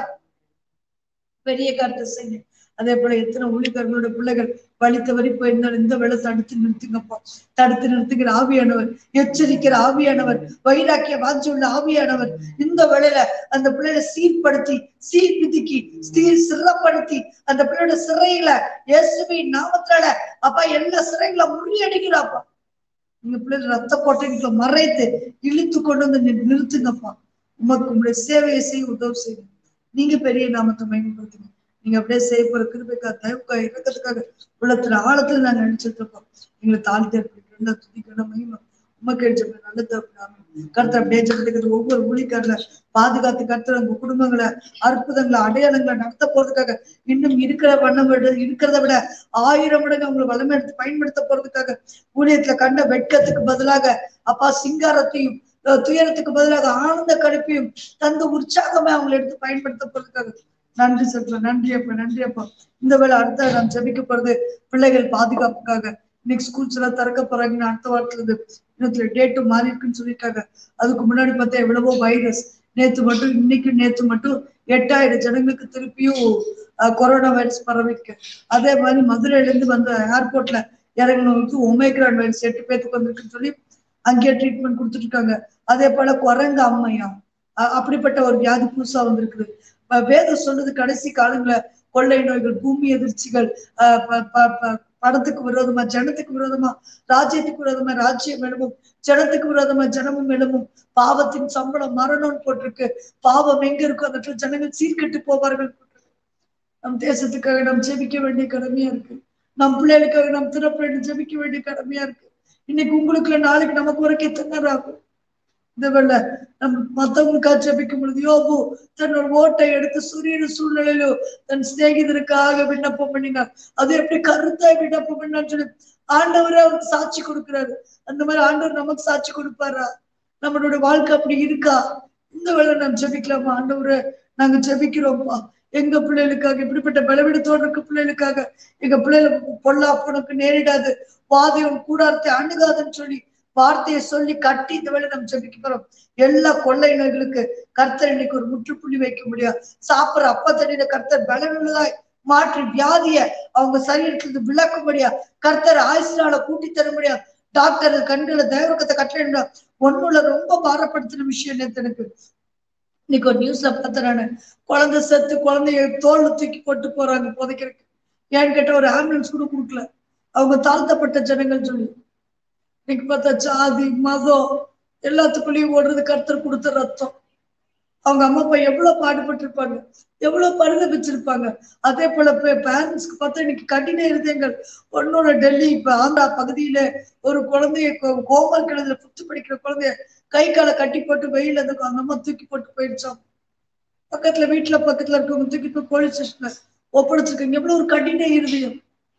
Speaker 1: பெரிய கருத்தை செய்யுங்க அதே போல எத்தனை ஊழியக்காரங்களோட பிள்ளைகள் வழி தவறி போயிருந்தாலும் இந்த வேலை தடுத்து நிறுத்துங்கப்பா தடுத்து நிறுத்துகிற ஆவியானவர் எச்சரிக்கிற ஆவியானவர் வைராக்கிய வாஞ்சியுள்ள ஆவியானவர் இந்த வேளையில அந்த பிள்ளைகளை சீர்படுத்தி சீர்பிதுக்கி சீர் சிறப்படுத்தி அந்த பிள்ளையோட சிறையில இயேசுவின் நாமத்தால அப்பா எல்லா சிறைகளை முறியடிக்கிறாப்பா உங்க பிள்ளைகள் ரத்த கோட்டைகளை மறைத்து இழுத்து கொண்டு வந்து நி- நிறுத்துங்கப்பா உமக்கு உங்களுடைய சேவையை செய்ய உதவி செய்யுங்க நீங்க பெரிய நாமத்தை பயன்படுத்துங்க நீங்க அப்படியே செய்ய போற கிருபைக்கா தயவுக்கா இறக்கத்துக்காக உள்ளத்துல ஆழத்துல நாங்க நினைச்சிட்டு இருக்கோம் எங்களை தாழ்த்தி நல்லா துதிக்கணும் மகிமை உமக்கு எழுச்சப்ப நல்ல தப்பு கருத்து அப்படியே ஜெபத்துக்கு ஒவ்வொரு ஊழிக்காரல பாதுகாத்து கருத்து உங்க குடும்பங்களை அற்புதங்களை அடையாளங்களை நடத்த போறதுக்காக இன்னும் இருக்கிற வண்ணம் விட இருக்கிறத விட ஆயிரம் மடங்கு அவங்களை வளமை எடுத்து பயன்படுத்த போறதுக்காக ஊழியத்துல கண்ட வெட்கத்துக்கு பதிலாக அப்பா சிங்காரத்தையும் அஹ், துயரத்துக்கு பதிலாக ஆனந்த கடுப்பையும் தந்து உற்சாகமா அவங்களை எடுத்து பயன்படுத்த போறதுக்காக நன்றி சத்ரா நன்றி அப்பா நன்றி அப்பா இந்த வேளை அடுத்த நாம் ஜெபிக்க போறது பிள்ளைகள் பாதுகாப்புக்காக இன்னைக்கு ஸ்கூல்ஸ் எல்லாம் திறக்க போறாங்கன்னு அடுத்த வாரத்துல இருந்து இன்னத்துல டேட்டு மாறி இருக்குன்னு சொல்லியிருக்காங்க அதுக்கு முன்னாடி பார்த்தா எவ்வளவோ வைரஸ் நேத்து மட்டும் இன்னைக்கு நேத்து மட்டும் எட்டாயிரம் ஜனங்களுக்கு திருப்பியும் அஹ், கொரோனா வைரஸ் பரவிருக்கு அதே மாதிரி மதுரையில இருந்து வந்த ஏர்போர்ட்ல இறங்கினவங்களுக்கு ஒமேக்ரான் வைரஸ் எட்டு பேத்துக்கு வந்திருக்குன்னு சொல்லி அங்கேயே ட்ரீட்மெண்ட் கொடுத்துட்டு இருக்காங்க அதே போல குரங்கு அம்மையம் அ- அப்படிப்பட்ட ஒரு வியாதி புதுசா வந்திருக்குது அஹ் வேதம் சொல்றது கடைசி காலங்கள கொள்ளை நோய்கள் பூமி எதிர்ச்சிகள் அஹ் ப- ப- ப- பணத்துக்கு விரோதமா ஜனத்துக்கு விரோதமா ராஜ்யத்துக்கு விரோதமா ராஜ்யம் எழுமும் ஜனத்துக்கு விரோதமா ஜனமும் எழுமும் பாவத்தின் சம்பளம் மரணம்னு போட்டிருக்கு பாவம் எங்க இருக்கோ அந்த இடத்துல ஜனங்கள் சீர்கெட்டு போவார்கள் போட்டிருக்கு. நம் தேசத்துக்காக நாம் ஜெபிக்க வேண்டிய கடமையா இருக்கு நம் பிள்ளைகளுக்காக நாம் திறப்பிட்டு ஜெபிக்க வேண்டிய கடமையா இருக்கு இன்னைக்கு உங்களுக்குள்ள நாளைக்கு நமக்கு வரைக்கும் திணறாகும் இந்த வேளை நம்ம மத்தவங்களுக்காக ஜெபிக்கும் பொழுது யோபு தன்னோட ஓட்டை எடுத்து சூரியன் சூழ்நிலையிலோ தன் சிநேகிதருக்காக விண்ணப்பம் பண்ணினார் அது எப்படி கருத்தாய் விண்ணப்பம் பண்ணான்னு சொல்லி ஆண்டவரே அவருக்கு சாட்சி கொடுக்கிறாரு அந்த மாதிரி ஆண்டவர் நமக்கு சாட்சி கொடுப்பாரா நம்மளோட வாழ்க்கை அப்படி இருக்கா இந்த வேளை நாம் ஜெபிக்கலாமா ஆண்டவரே நாங்க ஜெபிக்கிறோம்ப்பா எங்க பிள்ளைகளுக்காக இப்படிப்பட்ட பலவீனத்தோடு இருக்க பிள்ளைகளுக்காக எங்க பிள்ளைகளுக்கு பொல்லாப்பனுக்கு நேரிடாது வாதையும் கூடாரத்தை அணுகாதுன்னு சொல்லி வார்த்தையை சொல்லி கட்டி இந்த வேளை நம்ம ஜெபிக்க போறோம் எல்லா கொள்ளை நோய்களுக்கு கர்த்தர் இன்னைக்கு ஒரு முற்றுப்புள்ளி வைக்க முடியாது சாப்பிடுற அப்பத்தடியில கர்த்தர் பலனுள்ளதாய் மாற்றி வியாதிய அவங்க சரீரத்திலிருந்து விளக்கும்படியா கர்த்தர் ஆயுசினால கூட்டி தரும்படியா டாக்டர் கண்களை தேவரக்கத்தை கட்டளை ஒண்ணுல ரொம்ப பாரப்படுத்தின விஷயம் நேத்து எனக்கு இன்னைக்கு ஒரு நியூஸ்ல பார்த்தேன் நானு குழந்தை செத்து குழந்தைய தோல்ல தூக்கி போட்டு போறாங்க புதைக்கிறதுக்கு ஏன்னு கேட்ட ஒரு ஆம்புலன்ஸ் கூட கொடுக்கல அவங்க தாழ்த்தப்பட்ட ஜனங்கள் சொல்லி இன்னைக்கு பார்த்தா ஜாதி மதம் எல்லாத்துக்குள்ளேயும் ஓடுறது கர்த்தர் கொடுத்த ரத்தம் அவங்க அம்மா அப்பா எவ்வளவு பாடுபட்டு இருப்பாங்க எவ்வளவு பரிதபிச்சிருப்பாங்க அதே போல பேரண்ட்ஸ்க்கு பார்த்தா இன்னைக்கு கடின இருதயங்கள் ஒன்னொன்னு டெல்லி இப்ப ஆந்திரா பகுதியில ஒரு குழந்தைய கோ- கோமல் கிழதுல புத்து படிக்கிற குழந்தைய கை காலை கட்டி போட்டு வெயில அந்த அந்த அம்மா தூக்கி போட்டு போயிடுச்சாம் பக்கத்துல வீட்டுல பக்கத்துல இருக்கவங்க தூக்கி போய் போலீஸ் ஸ்டேஷன்ல ஒப்படைச்சிருக்காங்க எவ்வளவு ஒரு கடின இருதயம்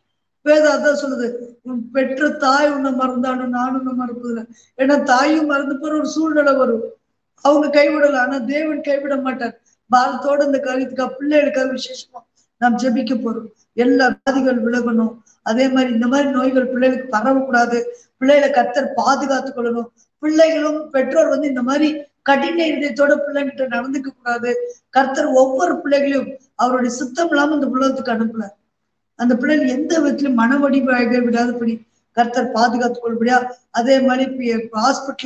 Speaker 1: வேதம் அதான் சொல்லுது உன் பெற்ற தாய் உன்னை மறந்தாலும் நான் உன்னை மறப்பதில்லை ஏன்னா தாயும் மறந்து போற ஒரு சூழ்நிலை வரும் அவங்க கைவிடல ஆனா தேவன் கைவிட மாட்டார் பாரத்தோட இந்த காரியத்துக்கு பிள்ளைகளுக்காக விசேஷமா நாம் ஜெபிக்க போறோம் எல்லா வியாதிகள் விலகணும் அதே மாதிரி இந்த மாதிரி நோய்கள் பிள்ளைகளுக்கு பரவக்கூடாது பிள்ளைகளை கத்தர் பாதுகாத்து கொள்ளணும் பிள்ளைகளும் பெற்றோர் வந்து இந்த மாதிரி கடின இதயத்தோட பிள்ளைகிட்ட நடந்துக்க கூடாது கர்த்தர் ஒவ்வொரு பிள்ளைகளையும் அவருடைய சுத்தம் இல்லாம இந்த உலகத்துக்கு அனுப்பல அந்த பிள்ளைகள் எந்த விதத்திலும் மனவடிவாக விடாதபடி கர்த்தர் பாதுகாத்துக் கொள்படியா அதே மாதிரி இப்ப ஹாஸ்பிட்டல்ல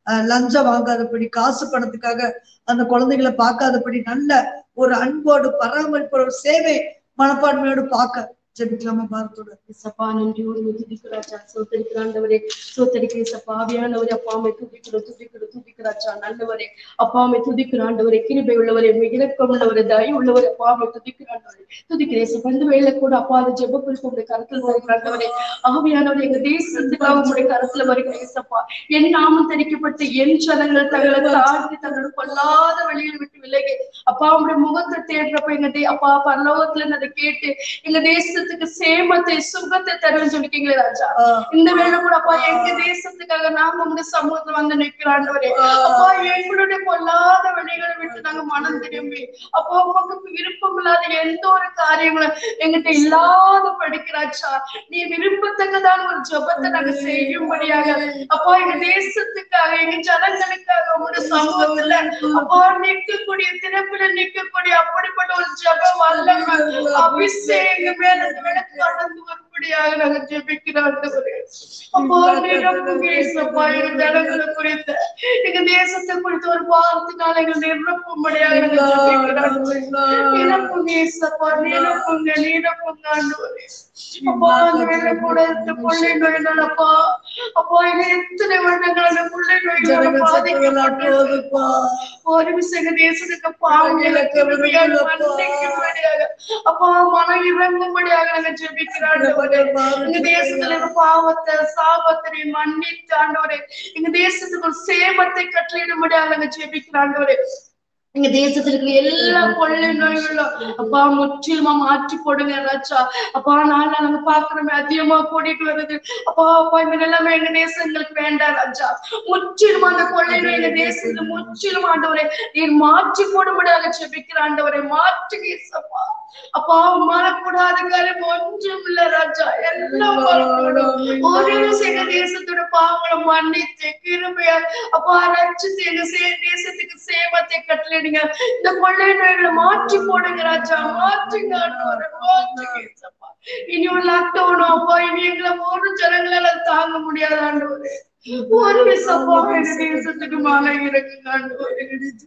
Speaker 1: அஹ், லஞ்சம் வாங்காதபடி காசு பணத்துக்காக அந்த குழந்தைகளை பார்க்காதபடி நல்ல ஒரு அன்போடு பராமரிப்போட ஒரு சேவை மனப்பான்மையோடு பார்க்க ஜெபிக்கலாமா பாரத்தோட
Speaker 2: சப்பா நன்றியோடு உம்மை துதிக்கிறாச்சா சோத்தரிக்கிறாண்டவரே சோத்தரிக்கிற சப்பா ஆவியானவரே அப்பாமை துதிக்கிற துதிக்கிற துதிக்கிறாச்சா நல்லவரே அப்பாமை துதிக்கிறாண்டவரே கிருபை உள்ளவரே மிகிழக்கம் உள்ளவரே தய உள்ளவரே அப்பாமை துதிக்கிறாண்டவரே துதிக்கிறேன் சப்பா இந்த வேலை கூட அப்பா அது ஜெப குறிப்பு உடைய கருத்துல வருகிறாண்டவரே ஆவியானவரே எங்க தேசத்துக்காக உடைய கருத்துல வருகிறேன் சப்பா என் நாமம் தெரிக்கப்பட்டு என் சனங்கள் தங்களை தாழ்த்தி தங்கள் கொல்லாத வழியில் விட்டு விலகி அப்பா உடைய முகத்தை தேடுறப்ப எங்க தே அப்பா பரலோகத்துல இருந்து அதை கேட்டு எங்க தேசத்துக்கு சேமத்தை சுகத்தை தருவேன்னு சொல்லிருக்கீங்களே ராஜா இந்த வேலை கூட அப்பா எங்க தேசத்துக்காக நாங்க உங்க சமூகத்துல வந்து நிற்கிறாண்டவரே அப்பா எங்களுடைய பொல்லாத வழிகளை விட்டு நாங்க மனம் திரும்பி அப்பா உமக்கு விருப்பம் இல்லாத எந்த ஒரு காரியங்களும் எங்கிட்ட இல்லாத படிக்கிறாச்சா நீ விருப்பத்தக்கதான் ஒரு ஜெபத்தை நாங்க செய்யும்படியாக அப்பா எங்க தேசத்துக்காக எங்க ஜனங்களுக்காக உங்களுடைய சமூகத்துல அப்பா நிற்கக்கூடிய திறப்புல நிற்கக்கூடிய அப்படிப்பட்ட ஒரு ஜெப வல்லமை அபிஷேகம் மேல இந்த விளக்கு கடந்து வரும்படியாக நாங்க ஜெபிக்கிறோம் ஆண்டவரே. அப்பா நிரப்புங்க இயேசப்பா எங்க ஜனங்களை குறித்து எங்க தேசத்தை குறித்து ஒரு வாரத்தினால எங்க நிரப்பும்படியாக நாங்க ஜெபிக்கிறோம் நிரப்புங்க இயேசப்பா நிரப்புங்க நிரப்புங்க ஆண்டவரே அப்பா அந்த வேலை கூட இந்த கொள்ளை நோயினால் அப்பா அப்பா இது எத்தனை வருடங்கள் அந்த கொள்ளை நோய்களால பாதிக்கப்பட்டிருப்பா ஒரு விஷயம் தேசத்துக்கு பாவங்களுக்கு விரும்பியாக மன்னிக்கும்படியாக அப்பா மனம் இறங்கும்படியாக நாங்க ஜெபிக்கிறாங்க எங்க தேசத்துல இருக்க பாவத்தை சாபத்தை மன்னித்து ஆண்டவரே எங்க தேசத்துக்கு ஒரு சேமத்தை கட்டளையிடும்படியாக நாங்க ஜெபிக்கிறாண்டவரே எங்க தேசத்துல இருக்கிற எல்லா கொள்ளை நோய்களும் அப்பா முற்றிலுமா மாற்றி போடுங்க ராஜா அப்பா நாள நாங்க பாக்குறோமே அதிகமா கூட்டிட்டு வருது அப்பா அப்பா இந்த எல்லாமே எங்க தேசங்களுக்கு வேண்டாம் ராஜா முற்றிலும் அந்த கொள்ளை நோய் எங்க தேசத்துல முற்றிலும் ஆண்டவரே நீர் மாற்றி போடும்படியாக செபிக்கிற ஆண்டவரை மாற்றுங்க இயேசப்பா அப்பா மறக்கூடாத காரியம் ஒன்றும் இல்ல ராஜா எல்லாம் மறக்கணும் ஒரு எங்க தேசத்தோட பாவங்களை மன்னித்து கிருபையா அப்பா ரட்சித்து எங்க சே- தேசத்துக்கு சேமத்தை கட்டளையிடுங்க இந்த கொள்ளை நோய்களை மாற்றி போடுங்க ராஜா மாற்றுங்க ஆண்டவரே மாற்றுங்க இயேசப்பா. இனி ஒரு லாக்டவுன் அப்பா இனி எங்களை ஒரு ஜனங்களால தாங்க முடியாத ஆண்டவரே ஒரு விசப்பா எங்க தேசத்துக்கு மன இறங்குங்க ஆண்டவரே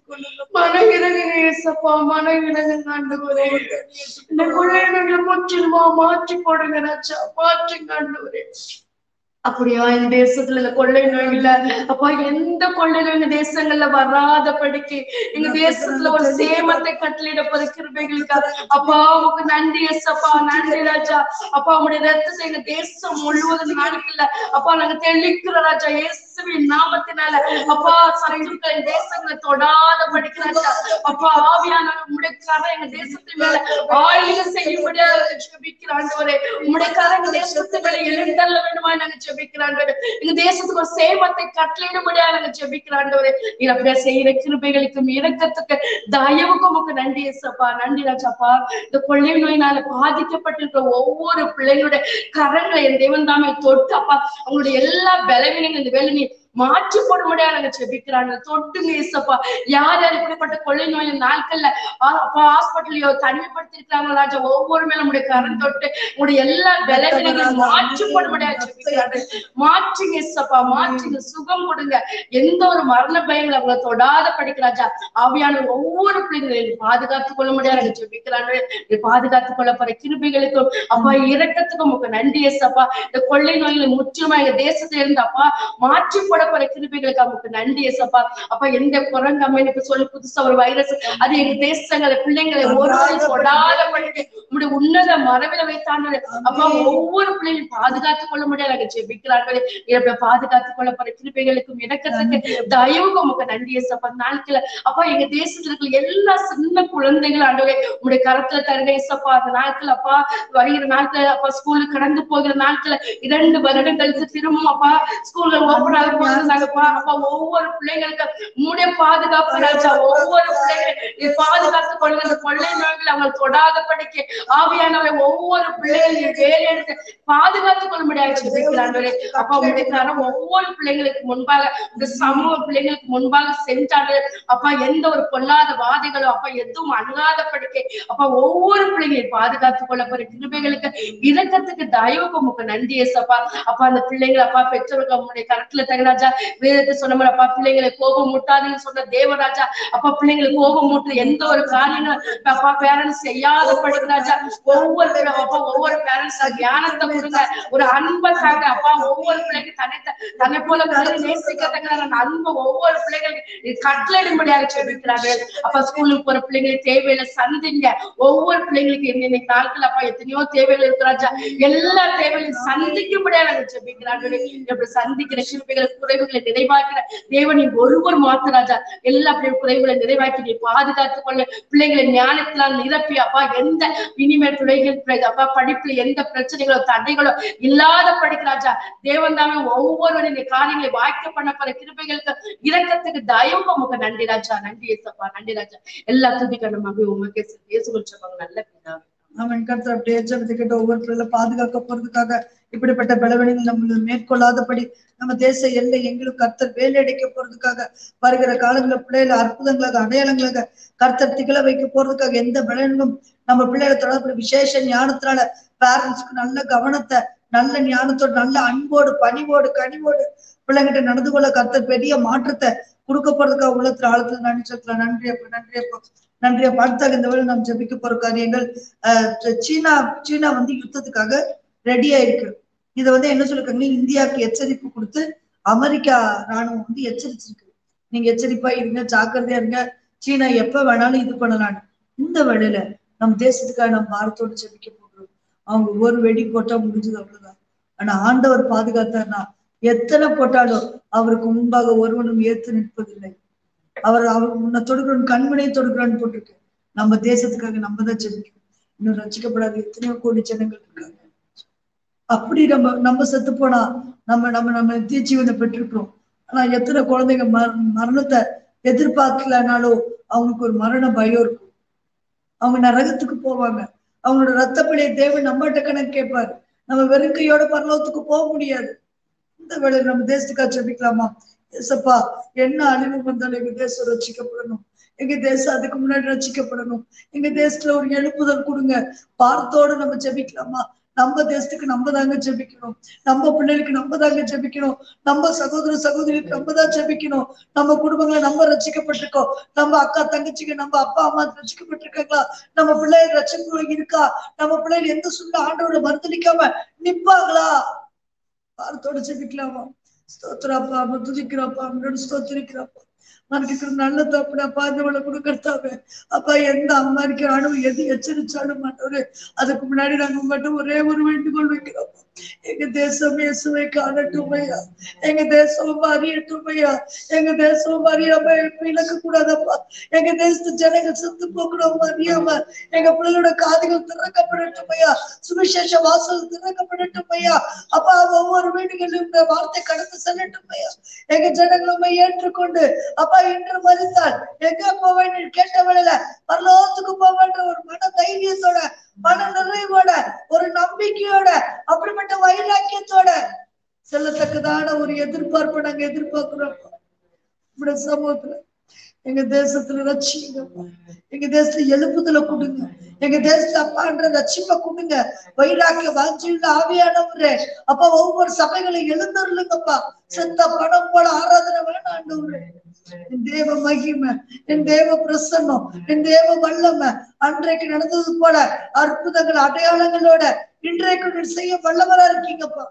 Speaker 2: மன இறங்குங்க இயேசப்பா மன இறங்குங்க ஆண்டவரே இந்த கொள்ளை நோய்களை முற்றிலுமா மாற்றி போடுங்க ராஜா மாற்றுங்க ஆண்டவரே அப்படியா இந்த தேசத்துல இந்த கொள்ளை நோய் இல்ல அப்பா எந்த கொள்ளை நோய் இந்த தேசங்கள்ல வராத படிக்கு எங்க தேசத்துல ஒரு சேமத்தை கட்டளிடப்பது கிருபைகளுக்கு அப்பா உங்க நன்றி எஸ்அப்பா நன்றி ராஜா அப்பா உங்களுடைய ரத்தத்தை எங்க தேசம் முழுவதும் நாடுக்கல அப்பா நாங்க தெளிக்கிற ராஜா இயேசுவின் நாமத்தினால அப்பா சத்துருக்கள் தேசங்களை தொடாத படிக்கிறாச்சா அப்பா ஆவியான உங்களுடைய கரை எங்க தேசத்தின் மேல ஆயுத செய்யும்படியாக ஜெபிக்கிற ஆண்டவரே உங்களுடைய கரை எங்க தேசத்து மேல எழுந்தள்ள வேண்டுமா நாங்க ஜெபிக்கிற ஆண்டவரே எங்க தேசத்துக்கு ஒரு சேமத்தை கட்டளையிடும்படியாக நாங்க ஜெபிக்கிற ஆண்டவரே நீர் அப்படியே செய்யற கிருபைகளுக்கும் இரக்கத்துக்கு தயவுக்கும் உமக்கு நன்றி ஏசப்பா நன்றி ராஜாப்பா இந்த கொள்ளை நோயினால பாதிக்கப்பட்டிருக்கிற ஒவ்வொரு பிள்ளைங்களுடைய கரங்களை என் தேவன் தாமே தொட்டு அப்பா அவங்களுடைய எல்லா பலவீனங்கள் இந்த வேலை நீ மாற்றி போடும்படியா நாங்க செபிக்கிறாங்க தொட்டுங்க ஏசப்பா யார் யார் இப்படிப்பட்ட கொள்ளை நோய் நாட்கள்ல ஆ, அப்பா ஹாஸ்பிட்டலையோ தனிமைப்படுத்தி இருக்காங்க ராஜா ஒவ்வொரு மேல உங்களுடைய கரம் தொட்டு உங்களுடைய எல்லா பலவீனங்களும் மாற்றி போடும்படியா செபிக்கிறாங்க மாற்றுங்க ஏசப்பா மாற்றுங்க சுகம் கொடுங்க எந்த ஒரு மரண பயங்களை அவங்களை தொடாத படிக்கிறாஜா ஆவியான ஒவ்வொரு பிள்ளைங்களையும் பாதுகாத்துக் கொள்ள முடியாது நாங்க ஜெபிக்கிறாங்க நீ பாதுகாத்துக் கொள்ள போற கிருபிகளுக்கும் அப்பா இரக்கத்துக்கும் உங்க நன்றி ஏசப்பா இந்த கொள்ளை நோய்களை முற்றிலுமா எங்க தேசத்துல இருந்து அப்பா மாற்றி போட போற கிருபிகளுக்கு அவங்களுக்கு நன்றி ஏசப்பா அப்பா எந்த குரங்கம்மைக்கு சொல்லி புதுசா ஒரு வைரஸ் அது எங்க தேசங்களை பிள்ளைங்களை ஒரு நாள் தொடாத படிக்க உங்களுடைய உன்னத மரபில வைத்தாங்க அப்பா ஒவ்வொரு பிள்ளைகளையும் பாதுகாத்துக் கொள்ள முடியாது நாங்க ஜெபிக்கிறார்கள் இப்ப பாதுகாத்துக் கொள்ள போற கிருபைகளுக்கும் இணக்கத்துக்கு தயவுக்கும் உமக்கு நன்றி ஏசப்பா நாட்கள அப்பா எங்க தேசத்துல இருக்கிற எல்லா சின்ன குழந்தைகள் ஆண்டவரே உங்களுடைய கரத்துல தருக ஏசப்பா அந்த நாட்கள் அப்பா வருகிற நாட்கள் அப்பா ஸ்கூலுக்கு கடந்து போகிற நாட்கள் இரண்டு வருடம் கழித்து திரும்பவும் அப்பா ஸ்கூல்ல ஓபன் ஆக போயிருந்தாங்கப்பா அப்பா ஒவ்வொரு பிள்ளைங்களுக்கு உங்களுடைய பாதுகாப்பு ராஜா ஒவ்வொரு பிள்ளைகளும் நீ பாதுகாத்துக் கொள்ளுங்க அந்த கொள்ளை நோய்கள் அவங்க தொடாத படிக்க ஆவியானவரை ஒவ்வொரு பிள்ளைகளையும் வேலை எடுத்து பாதுகாத்துக் கொள்ளும்படியாக ஜெபிக்கிறாங்களே அப்பா உங்களுடைய கரம் ஒவ்வொரு பிள்ளைங்களுக்கு முன்பாக இந்த சமூக பிள்ளைங்களுக்கு முன்பாக சென்றாரு அப்பா எந்த ஒரு பொல்லாத வாதைகளோ அப்பா எதுவும் அணுகாத படிக்க அப்பா ஒவ்வொரு பிள்ளைங்களையும் பாதுகாத்துக் கொள்ள போற கிருபைகளுக்கு இரக்கத்துக்கு தயவுக்கு உமக்கு நன்றி ஏசப்பா அப்பா அந்த பிள்ளைங்களை அப்பா பெற்றோர்கள் உங்களுடைய கரத்துல தகராஜா ராஜா வேதத்தை சொன்னோம்லப்பா பிள்ளைங்களை கோபம் முட்டாதீங்கன்னு சொன்ன தேவராஜா அப்பா பிள்ளைங்களை கோபம் மூட்டு எந்த ஒரு காரியங்களும் அப்பா பேரண்ட்ஸ் செய்யாத படுது ராஜா ஒவ்வொரு பிள்ளை- அப்பா ஒவ்வொரு பேரண்ட்ஸ் ஞானத்தை கொடுங்க ஒரு அன்பை தாங்க அப்பா ஒவ்வொரு பிள்ளைக்கு தன்னை தன்னை போல பிள்ளைகளை நேசிக்கிறதுக்கான அந்த அன்பு ஒவ்வொரு பிள்ளைகளுக்கு கட்டளிடும்படியாக சொல்லிக்கிறாங்க அப்ப ஸ்கூலுக்கு போற பிள்ளைங்களை தேவையில சந்திங்க ஒவ்வொரு பிள்ளைங்களுக்கு இன்னைக்கு நாட்கள் அப்பா எத்தனையோ தேவைகள் இருக்கு ராஜா எல்லா தேவைகளையும் சந்திக்கும்படியாக நாங்கள் ஜெபிக்கிறார்கள் இப்படி சந்திக்கிற சிறுமிகளை குறைவுகளை நிறைவாக்கிற தேவனின் ஒருவர் மாத்து ராஜா எல்லா பிள்ளை குறைவுகளை நிறைவாக்கி நீ பாதுகாத்துக் கொள்ள பிள்ளைகளை ஞானத்தினால் நிரப்பி அப்பா எந்த இனிமேல் பிள்ளைகள் பிள்ளை- அப்பா படிப்புல எந்த பிரச்சனைகளோ தடைகளோ இல்லாத படிக்க ராஜா தேவன் தாமே ஒவ்வொருவரும் இந்த காரியங்களை வாய்க்க பண்ண போற கிருபைகளுக்கு இரக்கத்துக்கு தயவு உமக்கு நன்றி ராஜா நன்றி ஏசப்பா நன்றி ராஜா எல்லா துதிக்கணுமாக உமக்கு இயேசு சொல்லுவாங்க நல்ல பிதாவே
Speaker 1: அவன் கருத்து அப்படியே ஜெபத்தை கேட்டு ஒவ்வொரு பிள்ளைகளை பாதுகாக்க போறதுக்காக இப்படிப்பட்ட பலவீனங்கள் நம்மள மேற்கொள்ளாதபடி நம்ம தேச எல்லை எங்களுக்கு கர்த்தர் வேலையடைக்க போறதுக்காக வருகிற காலங்களில் பிள்ளைகளை அற்புதங்களாக அடையாளங்களாக கர்த்தர் திகழ வைக்க போறதுக்காக எந்த பலனும் நம்ம பிள்ளைகளை தொடர்பு விசேஷ ஞானத்தினால பேரண்ட்ஸ்க்கு நல்ல கவனத்தை நல்ல ஞானத்தோடு நல்ல அன்போடு பணிவோடு கனிவோடு பிள்ளைங்கிட்ட நடந்து கொள்ள கர்த்தர் பெரிய மாற்றத்தை கொடுக்க போறதுக்காக உள்ளத்துல ஆழத்துல நன்றி நன்றி அப்ப நன்றி அப்பா நன்றி அப்பா அடுத்தாக இந்த வேலை நாம் ஜெபிக்க போற காரியங்கள் அஹ் சீனா சீனா வந்து யுத்தத்துக்காக ரெடியா இருக்கு இதை வந்து என்ன சொல்லிருக்காங்க இந்தியாவுக்கு எச்சரிப்பு கொடுத்து அமெரிக்கா ராணுவம் வந்து எச்சரிச்சிருக்கு நீங்க எச்சரிப்பா இருங்க ஜாக்கிரதையா இருங்க சீனா எப்ப வேணாலும் இது பண்ணலாம் இந்த வேளையில நம் தேசத்துக்காக நம்ம பாரத்தோடு ஜெபிக்க போகிறோம் அவங்க ஒரு வெடி போட்டா முடிஞ்சது அவ்வளவுதான் ஆனா ஆண்டவர் பாதுகாத்தார்னா எத்தனை போட்டாலும் அவருக்கு முன்பாக ஒருவனும் ஏத்து நிற்பதில்லை அவர் அவர் உன்னை தொடுக்கிறோம் கண்மனையை தொடுக்கிறான்னு போட்டிருக்கு நம்ம தேசத்துக்காக நம்ம தான் ஜெபிக்கணும் இன்னும் ரசிக்கப்படாத எத்தனையோ கோடி ஜனங்கள் இருக்காங்க அப்படி நம்ம நம்ம செத்து போனா நம்ம நம்ம நம்ம தீச்சிவனை பெற்றிருக்கிறோம் ஆனா எத்தனை குழந்தைங்க மர மரணத்தை எதிர்பார்க்கலனாலும் அவங்களுக்கு ஒரு மரண பயம் இருக்கும் அவங்க நரகத்துக்கு போவாங்க அவங்களோட ரத்த பிழையை தேவன் நம்மகிட்ட கணக்கு கேட்பாரு நம்ம வெறுங்கையோட பரலோகத்துக்கு போக முடியாது இந்த வேளையில நம்ம தேசத்துக்காக ஜெபிக்கலாமா ஏசப்பா என்ன அழிவு வந்தாலும் எங்க தேசம் ரட்சிக்கப்படணும் எங்க தேசம் அதுக்கு முன்னாடி ரட்சிக்கப்படணும் எங்க தேசத்துல ஒரு எழுப்புதல் கொடுங்க பார்த்தோட நம்ம ஜெபிக்கலாமா நம்ம தேசத்துக்கு நம்ம தாங்க ஜெபிக்கணும் நம்ம பிள்ளைகளுக்கு நம்ம தாங்க ஜெபிக்கணும் நம்ம சகோதர சகோதரிக்கு நம்ம தான் ஜெபிக்கணும் நம்ம குடும்பங்களை நம்ம ரசிக்கப்பட்டிருக்கோம் நம்ம அக்கா தங்கச்சிக்கு நம்ம அப்பா அம்மா ரசிக்கப்பட்டிருக்காங்களா நம்ம பிள்ளைகள் ரட்சிப்பு இருக்கா நம்ம பிள்ளைகள் எந்த சூழ்நிலை ஆண்டோட மறுதளிக்காம நிப்பாங்களா வாரத்தோட ஜெபிக்கலாமா ஸ்தோத்திராப்பா நம்ம துதிக்கிறோப்பா நம்மளோட ஸ்தோத்திரிக்கிறோப்பா மனக்கு நல்ல தப்புடாப்பா இந்த கொடுக்கறதாவே அப்பா எந்த அம்மா இருக்கிறாலும் எது எச்சரிச்சாலும் மாட்டவரு அதுக்கு முன்னாடி நாங்க மட்டும் ஒரே ஒரு வேண்டுகோள் வைக்கிறோம் எங்க தேசம் இயேசுவை காணட்டும் ஐயா எங்க தேசம் அறியட்டும் ஐயா எங்க தேசம் அறியாம இழக்க கூடாதப்பா எங்க தேசத்து ஜனங்கள் செத்து போகணும் அறியாம எங்க பிள்ளைகளோட காதுகள் திறக்கப்படட்டும் ஐயா சுவிசேஷ வாசல் திறக்கப்படட்டும் ஐயா அப்பா ஒவ்வொரு வீடுகளிலும் இந்த வார்த்தை கடந்து செல்லட்டும் ஐயா எங்க ஜனங்களுமே ஏற்றுக்கொண்டு அப்பா இன்று மறித்தால் எங்க போக வேண்டிய கேட்ட வேலையில பரலோகத்துக்கு போக வேண்டிய ஒரு மன தைரியத்தோட மன நிறைவோட ஒரு நம்பிக்கையோட அப்படிப்பட்ட வைராக்கியத்தோட செல்லத்தக்கதான ஒரு எதிர்பார்ப்பை நாங்க எதிர்பார்க்கிறோம் இப்படி சமூகத்துல எங்க தேசத்துல ரட்சிங்க எங்க தேசத்துல எழுப்புதல கொடுங்க எங்க தேசத்துல அப்பான்ற ரட்சிப்பை கொடுங்க வைராக்கிய வாஞ்சியுள்ள ஆவியானவரே அப்பா ஒவ்வொரு சபைகளை எழுந்தருளுங்கப்பா செத்த பணம் போல ஆராதனை வேணாம் ஆண்டவரே என் தேவ மகிமை என் தேவ பிரசன்னம் என் தேவ வல்லமை அன்றைக்கு நடந்தது போல அற்புதங்கள் அடையாளங்களோட இன்றைக்கு நீர் செய்ய வல்லவரா இருக்கீங்கப்பா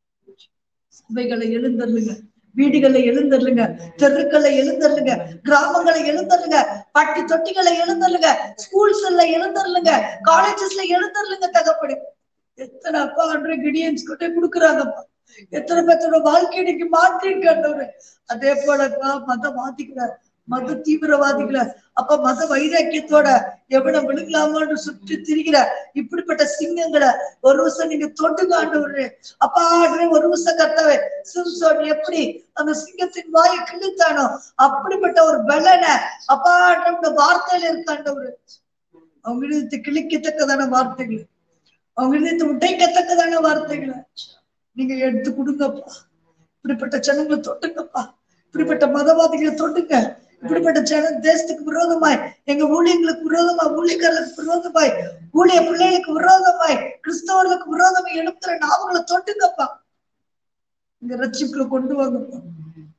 Speaker 1: சபைகளை எழுந்தருளுங்க வீடுகளை எழுந்தருளுங்க தெருக்களை எழுந்தருளுங்க கிராமங்களை எழுந்தருளுங்க பட்டி தொட்டிகளை எழுந்தருளுங்க ஸ்கூல்ஸ்ல எழுந்தருளுங்க காலேஜஸ்ல எழுந்தருளுங்க தகப்படு எத்தனை அப்பா அன்றைக்கு கிடியன்ஸ் கிட்ட கொடுக்குறாங்கப்பா எத்தனை பேர்த்தோட வாழ்க்கை இன்னைக்கு மாற்றிருக்காண்டவரு அதே போலப்பா மதம் மாத்திக்கிறார் மத தீவிரவாதிகளை அப்ப மத வைராக்கியத்தோட எவனை விழுங்கலாமான்னு சுற்றி திரிகிற இப்படிப்பட்ட சிங்கங்களை ஒரு வருஷம் நீங்க தொட்டுங்க ஆண்டவரு அப்பா ஆண்டவரே ஒரு வருஷம் கர்த்தாவே சிம்சோன் எப்படி அந்த சிங்கத்தின் வாயை கிழித்தானோ அப்படிப்பட்ட ஒரு பலனை அப்பா ஆண்டவரோட வார்த்தையில இருக்காண்டவரு அவங்க இழுத்து கிழிக்கத்தக்கதான வார்த்தைகள் அவங்க இழுத்து உடைக்கத்தக்கதான வார்த்தைகளை நீங்க எடுத்து கொடுங்கப்பா இப்படிப்பட்ட ஜனங்களை தொட்டுங்கப்பா இப்படிப்பட்ட மதவாதிகளை தொட்டுங்க இப்படிப்பட்ட ஜன தேசத்துக்கு விரோதமாய் எங்க ஊழியர்களுக்கு விரோதமாய் ஊழியக்காரர்களுக்கு விரோதமாய் ஊழிய பிள்ளைகளுக்கு விரோதமாய் கிறிஸ்தவர்களுக்கு விரோதமாய் எழுப்புற நாவங்களை தொட்டுங்கப்பா இங்க ரட்சிப்புல கொண்டு வாங்கப்பா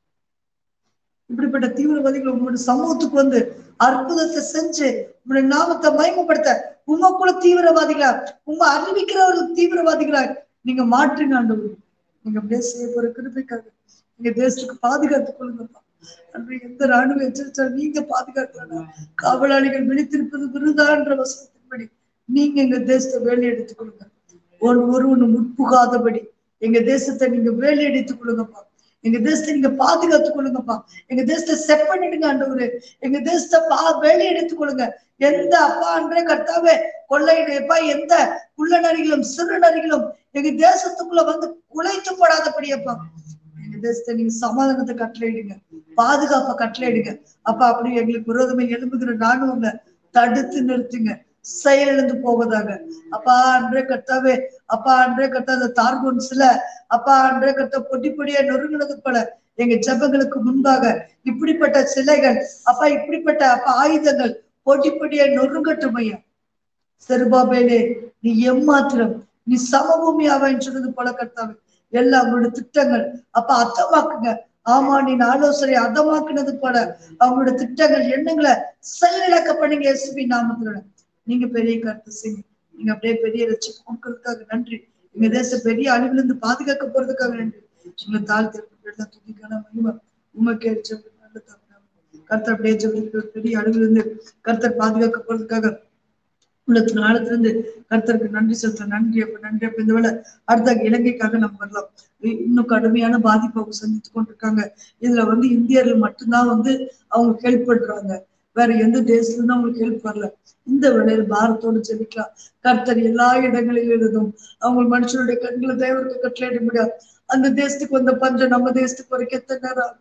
Speaker 1: இப்படிப்பட்ட தீவிரவாதிகள் உங்களுடைய சமூகத்துக்கு வந்து அற்புதத்தை செஞ்சு உங்களுடைய நாமத்தை மயமப்படுத்த உமக்குள்ள தீவிரவாதிகளா உங்க அறிவிக்கிறவர்கள் தீவிரவாதிகளா நீங்க மாற்றுங்க ஆண்டவர் நீங்க அப்படியே செய்ய போற கிருபைக்காக எங்க தேசத்துக்கு பாதுகாத்துக் கொள்ளுங்கப்பா அன்று எந்த ராணுவ எச்சரிச்சா நீங்க பாதுகாக்கலாம் காவலாளிகள் விழித்திருப்பது விருதான்ற வசனத்தின்படி நீங்க எங்க தேசத்தை வேலையெடுத்துக் கொள்ளுங்க ஒன் ஒருவனு முற்புகாதபடி எங்க தேசத்தை நீங்க வேலையெடுத்துக் கொள்ளுங்கப்பா எங்க தேசத்தை நீங்க பாதுகாத்துக் கொள்ளுங்கப்பா எங்க தேசத்தை செட் பண்ணிடுங்க ஆண்டவரு எங்க தேசத்தை பா வேலையெடுத்துக் கொள்ளுங்க எந்த அப்பா அன்றே கர்த்தாவே கொள்ளையிடையப்பா எந்த உள்ள நரிகளும் சிறு நரிகளும் எங்க தேசத்துக்குள்ள வந்து குலைத்து போடாதபடியப்பா எங்க தேசத்தை நீங்க சமாதானத்தை கட்டளையிடுங்க பாதுகாப்பை கட்டளையிடுங்க அப்பா அப்படி எங்களுக்கு விரோதமே எழும்புகிற நானும் தடுத்து நிறுத்துங்க செயலிழந்து போவதாக அப்பா அன்றே கர்த்தாவே அப்பா அன்றே கர்த்தா அந்த தார்கோன்ஸ்ல அப்பா அன்றே கர்த்தா பொடி பொடியா நொறுங்கினது போல எங்க ஜெபங்களுக்கு முன்பாக இப்படிப்பட்ட சிலைகள் அப்பா இப்படிப்பட்ட அப்பா ஆயுதங்கள் பொடி பொடியா நொறுங்கட்டும் ஐயா செருபாபேலே நீ எம்மாத்திரம் நீ சமபூமி ஆவான்னு சொன்னது போல கர்த்தாவே எல்லாம் அவங்களோட திட்டங்கள் அப்ப அர்த்தமாக்குங்க ஆமா நீ ஆலோசனை அதமாக்குனது போல அவங்களோட திட்டங்கள் எண்ணங்களை செயலிழக்க பண்ணுங்க எஸ்பி நாமத்துல நீங்க பெரிய கருத்து செய்யுங்க நீங்க அப்படியே பெரிய ரட்சிப்பு கொடுக்கறதுக்காக நன்றி எங்க தேசம் பெரிய அழிவுல இருந்து பாதுகாக்க போறதுக்காக நன்றி உங்களை தாழ்த்தி துதிக்கான மகிமை உமக்கு நல்ல தகவல். கர்த்தர் அப்படியே ஜெபிக்கிற பெரிய அழிவுல இருந்து கர்த்தர் பாதுகாக்க போறதுக்காக உள்ளத்தின் ஆழத்திலிருந்து கர்த்தருக்கு நன்றி செலுத்த நன்றி அப்ப நன்றி அப்ப இந்த வேலை அடுத்த இலங்கைக்காக நம்ம வரலாம் இ- இன்னும் கடுமையான பாதிப்பை அவங்க சந்தித்து கொண்டிருக்காங்க இதுல வந்து இந்தியர்கள் மட்டும்தான் வந்து அவங்க ஹெல்ப் பண்றாங்க வேற எந்த தேசத்துல இருந்து அவங்களுக்கு ஹெல்ப் வரல இந்த வேளையில் பாரத்தோடு ஜெபிக்கலாம் கர்த்தர் எல்லா இடங்களிலும் இருந்தும் அவங்க மனுஷனுடைய கண்களை தேவருக்கு கட்டளையிட முடியாது அந்த தேசத்துக்கு வந்த பஞ்சம் நம்ம தேசத்துக்கு வரைக்கும் எத்தனை நேரம் ஆகும்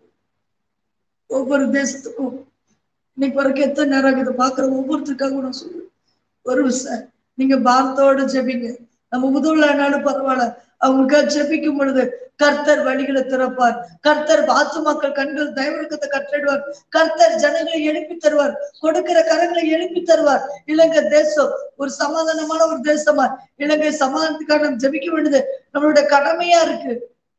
Speaker 1: ஒவ்வொரு தேசத்துக்கும் இன்னைக்கு வரைக்கும் எத்தனை நேரம் ஆகுது பாக்குற ஒவ்வொருத்தருக்காகவும் நான் சொல்லுவேன் ஒரு விஷயம் நீங்க பாரத்தோட ஜெபிங்க நம்ம உதவலனாலும் பரவாயில்ல அவங்களுக்காக ஜெபிக்கும் பொழுது கர்த்தர் வழிகளை திறப்பார் கர்த்தர் பாத்து மக்கள் கண்கள் தயவருக்கத்தை கட்டிடுவார் கர்த்தர் ஜனங்களை எழுப்பி தருவார் கொடுக்கிற கரங்களை எழுப்பி தருவார் இலங்கை தேசம் ஒரு சமாதானமான ஒரு தேசமா இலங்கை சமாதானத்துக்காக நம்ம ஜெபிக்க வேண்டியது நம்மளோட கடமையா இருக்கு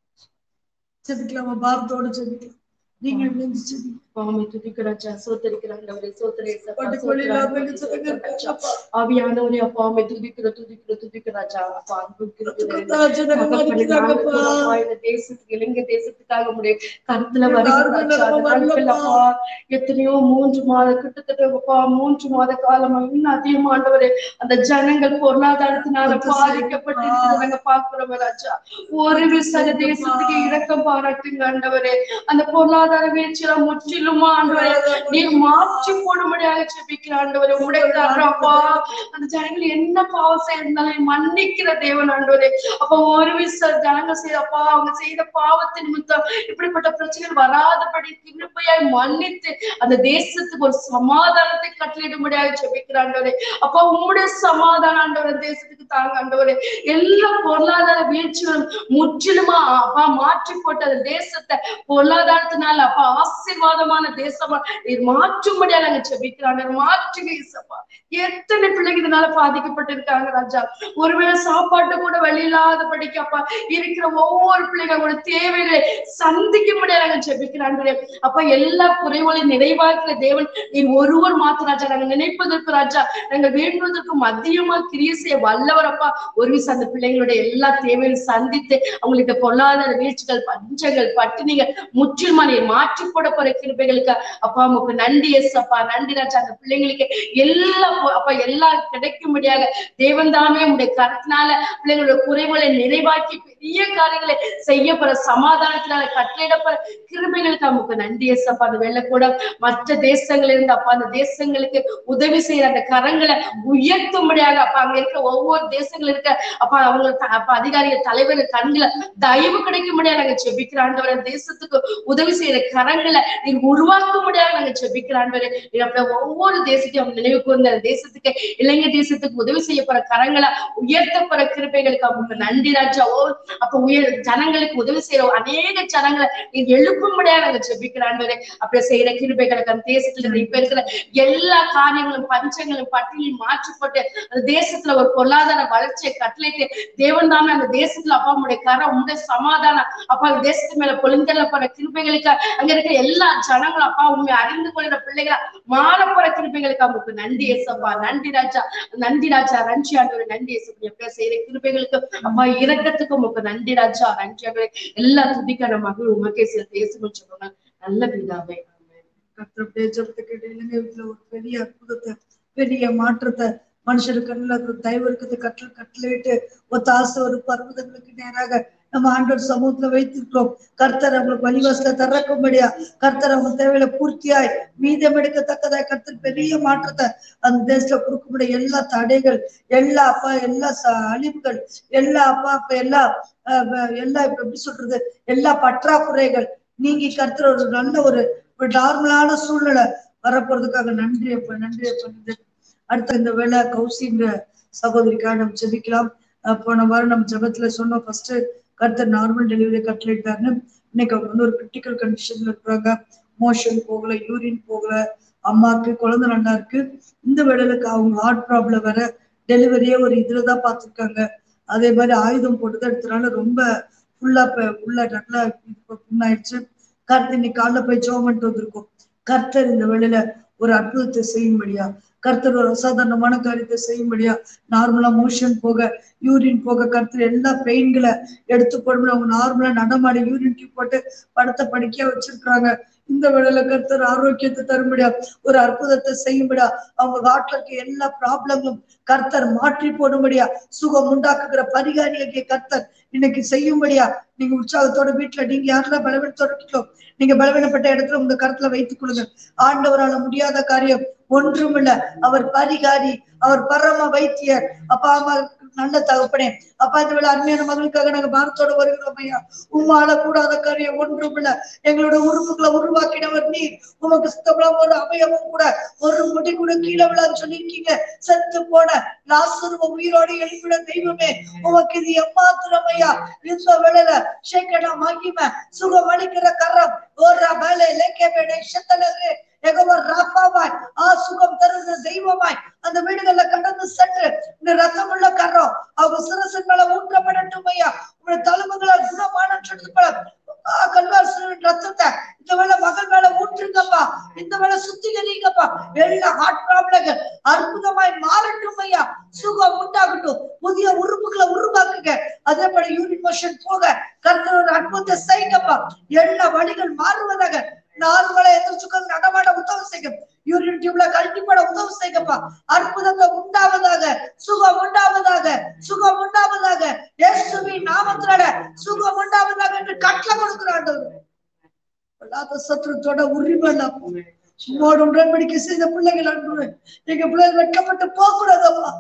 Speaker 1: ஜெபிக்கலாமா பாரத்தோட ஜெபிக்கலாம் நீங்க விழுந்து ஜெபிங்க
Speaker 2: சுவாமி துதிக்கிறாச்சா சோத்தரிக்கிறாண்டவரே சோத்தரேசப்பா
Speaker 1: பட்டு கொள்ளையில அவங்க சொல்லுங்க அப்பா.
Speaker 2: ஆவியானவரே அப்பா அம்மை துதிக்கிற துதிக்கிற துதிக்கிறாச்சா அப்பா அன்பு கிருபை
Speaker 1: ஜனங்க மறிக்கிறாங்கப்பா.
Speaker 2: இந்த தேசத்துக்கு இலங்கை தேசத்துக்காக முடிய கருத்துல
Speaker 1: யாருமே
Speaker 2: வருகிறாச்சா
Speaker 1: நம்ம
Speaker 2: நாட்கள்
Speaker 1: வரலப்பா.
Speaker 2: அப்பா எத்தனையோ மூன்று மாத கிட்டத்தட்ட அப்பா மூன்று மாத காலமா இன்னும் அதிகமாண்டவரே அந்த ஜனங்கள் பொருளாதாரத்தினால
Speaker 1: கர்த்தர்
Speaker 2: பாதிக்கப்பட்டிருக்கிறவங்க பாக்குறோம் ராஜா ஒரு விசக தேசத்துக்கு இரக்கம் பாராட்டுங்க ஆண்டவரே அந்த பொருளாதார வீழ்ச்சியெல்லாம் முற்றிலுமா ஆண்டவரே நீ மாற்றி போடும்படியாக செபிக்கிற ஆண்டவரே உடைக்காரர் அப்பா அந்த ஜனங்கள் என்ன பாவம் செய்திருந்தாலும் மன்னிக்கிற தேவன் ஆண்டவரே அப்ப ஒரு விச ஜனங்கள் செய்த அப்பா அவங்க செய்த பாவத்தின் நிமித்தம் இப்படிப்பட்ட பிரச்சனைகள் வராதபடி கிருபையாய் மன்னித்து அந்த தேசத்துக்கு ஒரு சமாதானத்தை கட்டளிடும்படியாக செபிக்கிற ஆண்டவரே அப்பா உம்முடைய சமாதானம் ஆண்டவரே தேசத்துக்கு தாங்க ஆண்டவரே எல்லா பொருளாதார வீழ்ச்சிகளும் முற்றிலுமா அப்பா மாற்றி போட்ட அந்த தேசத்தை பொருளாதாரத்தினால அப்பா ஆசீர்வாதமான தேசமா நீர் மாற்றும்படியா நாங்க செபிக்கிறாங்க மாற்றி வீசப்பா எத்தனை பிள்ளைங்க இதனால பாதிக்கப்பட்டிருக்காங்க ராஜா ஒருவேளை சாப்பாட்டு கூட வழி இல்லாத படிக்கப்பா இருக்கிற ஒவ்வொரு பிள்ளைங்க அவங்களோட தேவைகளை சந்திக்க முடியாது நாங்க செபிக்கிறாங்க அப்ப எல்லா குறைகளையும் நிறைவாக்குற தேவன் நீர் ஒருவர் மாத்திரம் ராஜா நாங்க நினைப்பதற்கு ராஜா நாங்க வேண்டுவதற்கும் அதிகமா கிரிய செய்ய வல்லவரப்பா ஒரு விஷயம் அந்த பிள்ளைங்களுடைய எல்லா தேவையும் சந்தித்து அவங்களுக்கு பொருளாதார வீழ்ச்சிகள் பஞ்சங்கள் பட்டினிகள் முற்றிலுமா நீர் மாற்றி போட போற கிருபைகளுக்கு அப்பா உமக்கு நன்றி எஸ் அப்பா நன்றி ராஜா அந்த பிள்ளைங்களுக்கு எல்லா பொ- அப்பா எல்லாம் கிடைக்கும்படியாக தேவன் தாமே உடைய கருத்தினால பிள்ளைங்களோட குறைகளை நிறைவாக்கி பெரிய காரியங்களை செய்ய போற சமாதானத்தினால கட்டளையிடப்போற கிருபைகளுக்கு நமக்கு நன்றி எஸ் அப்பா அந்த வெள்ள கூட மற்ற தேசங்கள் இருந்து அப்பா அந்த தேசங்களுக்கு உதவி செய்யற அந்த கரங்களை உயர்த்தும்படியாக அப்பா அங்க இருக்க ஒவ்வொரு தேசங்கள் இருக்க அப்பா அவங்க த- அப்பா அதிகாரிகள் தலைவர் கண்களை தயவு கிடைக்கும்படியாக நாங்க செபிக்கிற ஆண்டவரே அந்த தேசத்துக்கு உதவி செய்யற கரங்களை நீங்க உருவாக்கும்படியாக நாங்க செபிக்கிற ஆண்டவரே நீங்க அப்படி ஒவ்வொரு தேசத்தையும் அவங்க நினைவு கூர்ந்த அந்த தேசத்துக்கு இலங்கை தேசத்துக்கு உதவி செய்ய போற கரங்களை உயர்த்த போற கிருபைகளுக்கு அவங்களுக்கு நன்றி ராஜா ஓ அப்ப உயர் ஜனங்களுக்கு உதவி செய்யற அநேக ஜனங்களை நீங்க எழுப்பும்படியாக நாங்க செபிக்கிற ஆண்டவரே அப்படி செய்யற கிருபைகளுக்கு அந்த தேசத்துல இப்ப இருக்கிற எல்லா காரியங்களும் பஞ்சங்களும் பட்டியலும் மாற்றப்பட்டு அந்த தேசத்துல ஒரு பொருளாதார வளர்ச்சியை கட்டளைட்டு தேவன் தாமே அந்த தேசத்துல அப்பா உடைய கரம் உடைய சமாதானம் அப்பா அந்த தேசத்து மேல பொழுந்தள்ள போற கிருபைகளுக்கு அங்க இருக்கிற எல்லா ஜனங்களும் அப்பா உண்மை அறிந்து கொள்கிற பிள்ளைகளா மாறப்போற கிருபைகளுக்கு அவங்களுக்கு நன்றி ஏசப்பா நன்றி ராஜா நன்றி ராஜா நன்றி ஆண்டவர் நன்றி ஏசப்பா எப்ப செய்யற கிருபைகளுக்கு அப்பா இறக்கத்துக்கு உங்களுக்கு நன்றி ராஜா நன்றி ஆண்டவரே எல்லா துதிக்கான மகள் உமக்கே சேர்த்து இயேசுன்னு சொல்லுவாங்க நல்ல பிதாவே ஆமென்.
Speaker 1: கர்த்தருடைய ஜபத்துக்கு இடையில வீட்டுல ஒரு பெரிய அற்புதத்தை பெரிய மாற்றத்தை மனுஷருக்கு கண்ணுல தயவு இருக்குது கட்டளை கட்டளையிட்டு ஒத்தாசை ஒரு பர்வதங்களுக்கு நேராக நம்ம ஆண்டவர் சமூகத்துல வைத்திருக்கிறோம் கர்த்தர் அவங்களுக்கு வழிவாசல திறக்கும்படியா கர்த்தர் அவங்க தேவையில பூர்த்தியாய் மீதம் எடுக்கத்தக்கதாய் கர்த்தர் பெரிய மாற்றத்தை அந்த தேசத்துல கொடுக்கும்படிய எல்லா தடைகள் எல்லா அப்பா எல்லா ச- அழிவுகள் எல்லா அப்பா அப்ப எல்லா அஹ், வ- எல்லா இப்ப எப்படி சொல்றது எல்லா பற்றாக்குறைகள் நீங்கி கர்த்தர் ஒரு நல்ல ஒரு ஒரு நார்மலான சூழ்நிலை வரப்போறதுக்காக நன்றி அப்ப நன்றி அப்ப நன்றி. அடுத்த இந்த வேலை கௌசின்ற சகோதரிக்காக நம்ம ஜெபிக்கலாம் அஹ் போன வாரம் நம்ம ஜெபத்துல சொன்னோம் ஃபர்ஸ்ட் கர்த்தர் நார்மல் டெலிவரி கட்டளைட்டாருன்னு இன்னைக்கு அவங்க வந்து ஒரு கிரிட்டிக்கல் கண்டிஷன்ல இருக்கிறாங்க மோஷன் போகல யூரின் போகல அம்மாக்கு குழந்தை நல்லா இருக்கு இந்த வேலைக்கு அவங்க ஹார்ட் ப்ராப்ளம் வர டெலிவரியே ஒரு இதுலதான் பார்த்திருக்காங்க அதே மாதிரி ஆயுதம் போட்டது எடுத்தனால ரொம்ப ஃபுல்லா உள்ள நல்லா இப்ப புண்ணாயிடுச்சு கர்த்தர் இன்னைக்கு காலைல போய் ஜோம் பண்ணிட்டு வந்திருக்கோம் கர்த்தர் இந்த வேளையில ஒரு அற்புதத்தை செய்யும்படியா கர்த்தர் ஒரு அசாதாரணமான காரியத்தை செய்யும்படியா நார்மலா மோஷன் போக யூரின் போக கர்த்தர் எல்லா பெயின்களை எடுத்து போடும்போது அவங்க நார்மலா நடமாடி யூரின் டியூப் போட்டு படுத்த படுக்கையா வச்சிருக்காங்க இந்த வேளையில கர்த்தர் ஆரோக்கியத்தை தரும்படியா ஒரு அற்புதத்தை செய்யும்படியா அவங்க காட்டுல இருக்க எல்லா ப்ராப்ளங்களும் கர்த்தர் மாற்றி போடும்படியா சுகம் உண்டாக்குகிற பரிகாரியை கர்த்தர் இன்னைக்கு செய்யும்படியா நீங்க உற்சாகத்தோட வீட்டுல நீங்க யாரெல்லாம் பலவீனத்தோட இருக்கீங்களோ நீங்க பலவீனப்பட்ட இடத்துல உங்க கருத்துல வைத்துக் கொள்ளுங்க ஆண்டவரால முடியாத காரியம் ஒன்றுமில்ல அவர் பரிகாரி அவர் பரம வைத்தியர் அப்பா அம்மா நல்ல தகப்பனே அப்பா இந்த வேலை அருமையான மகளுக்காக நாங்க பாரத்தோட வருகிறோம் ஐயா உம்மால கூடாத காரியம் ஒன்றுமில்ல எங்களோட உறுப்புகளை உருவாக்கினவர் நீர் உமக்கு சுத்தப்படாம ஒரு அவயமும் கூட ஒரு முடி கூட கீழே விழான்னு சொல்லியிருக்கீங்க செத்து போன லாசருவ உயிரோடு எழுப்பிட தெய்வமே உமக்கு இது எம்மாத்திரம் ஐயா இந்த வேளையில சேக்கடா மகிமை சுகம் அளிக்கிற கரம் ஒரு வேலை லேக்கே செத்தலரு எகவர் ராப்பாவாய் ஆ சுகம் தருகிற தெய்வமாய் அந்த வீடுகள்ல கடந்து சென்று இந்த ரத்தமுள்ள கரம் அவங்க சிரசின் மேல ஊற்றப்படட்டும் ஐயா உங்களுடைய தழும்புகளால் குணமான கல்வாசன் ரத்தத்தை இந்த வேளை மகள் மேல ஊற்றுங்கப்பா இந்த வேளை சுத்திகரிங்கப்பா எல்லா ஹார்ட் ப்ராப்ளங்கள் அற்புதமாய் மாறட்டும் ஐயா சுகம் உண்டாகட்டும் புதிய உறுப்புகளை உருவாக்குங்க அதே போல யூரின் மோஷன் போக கருத்து ஒரு அற்புதத்தை செய்யுங்கப்பா எல்லா வழிகள் மாறுவதாக நார்மலா எதிர்ச்சுக்கள் நடமாட உதவி செய்யும் யூரின் டியூப்ல கழட்டி போட உதவி செய்யப்பா அற்புதத்தை உண்டாவதாக சுகம் உண்டாவதாக சுகம் உண்டாவதாக இயேசுவின் நாமத்தினால சுகம் உண்டாவதாக என்று கட்டளை கொடுக்கிறார் பொல்லாத சத்துருத்தோட உரிமை சும்மோடு உடன்படிக்கை செய்த பிள்ளைகள் அன்று எங்க பிள்ளைகள் வெட்கப்பட்டு போக கூடாதப்பா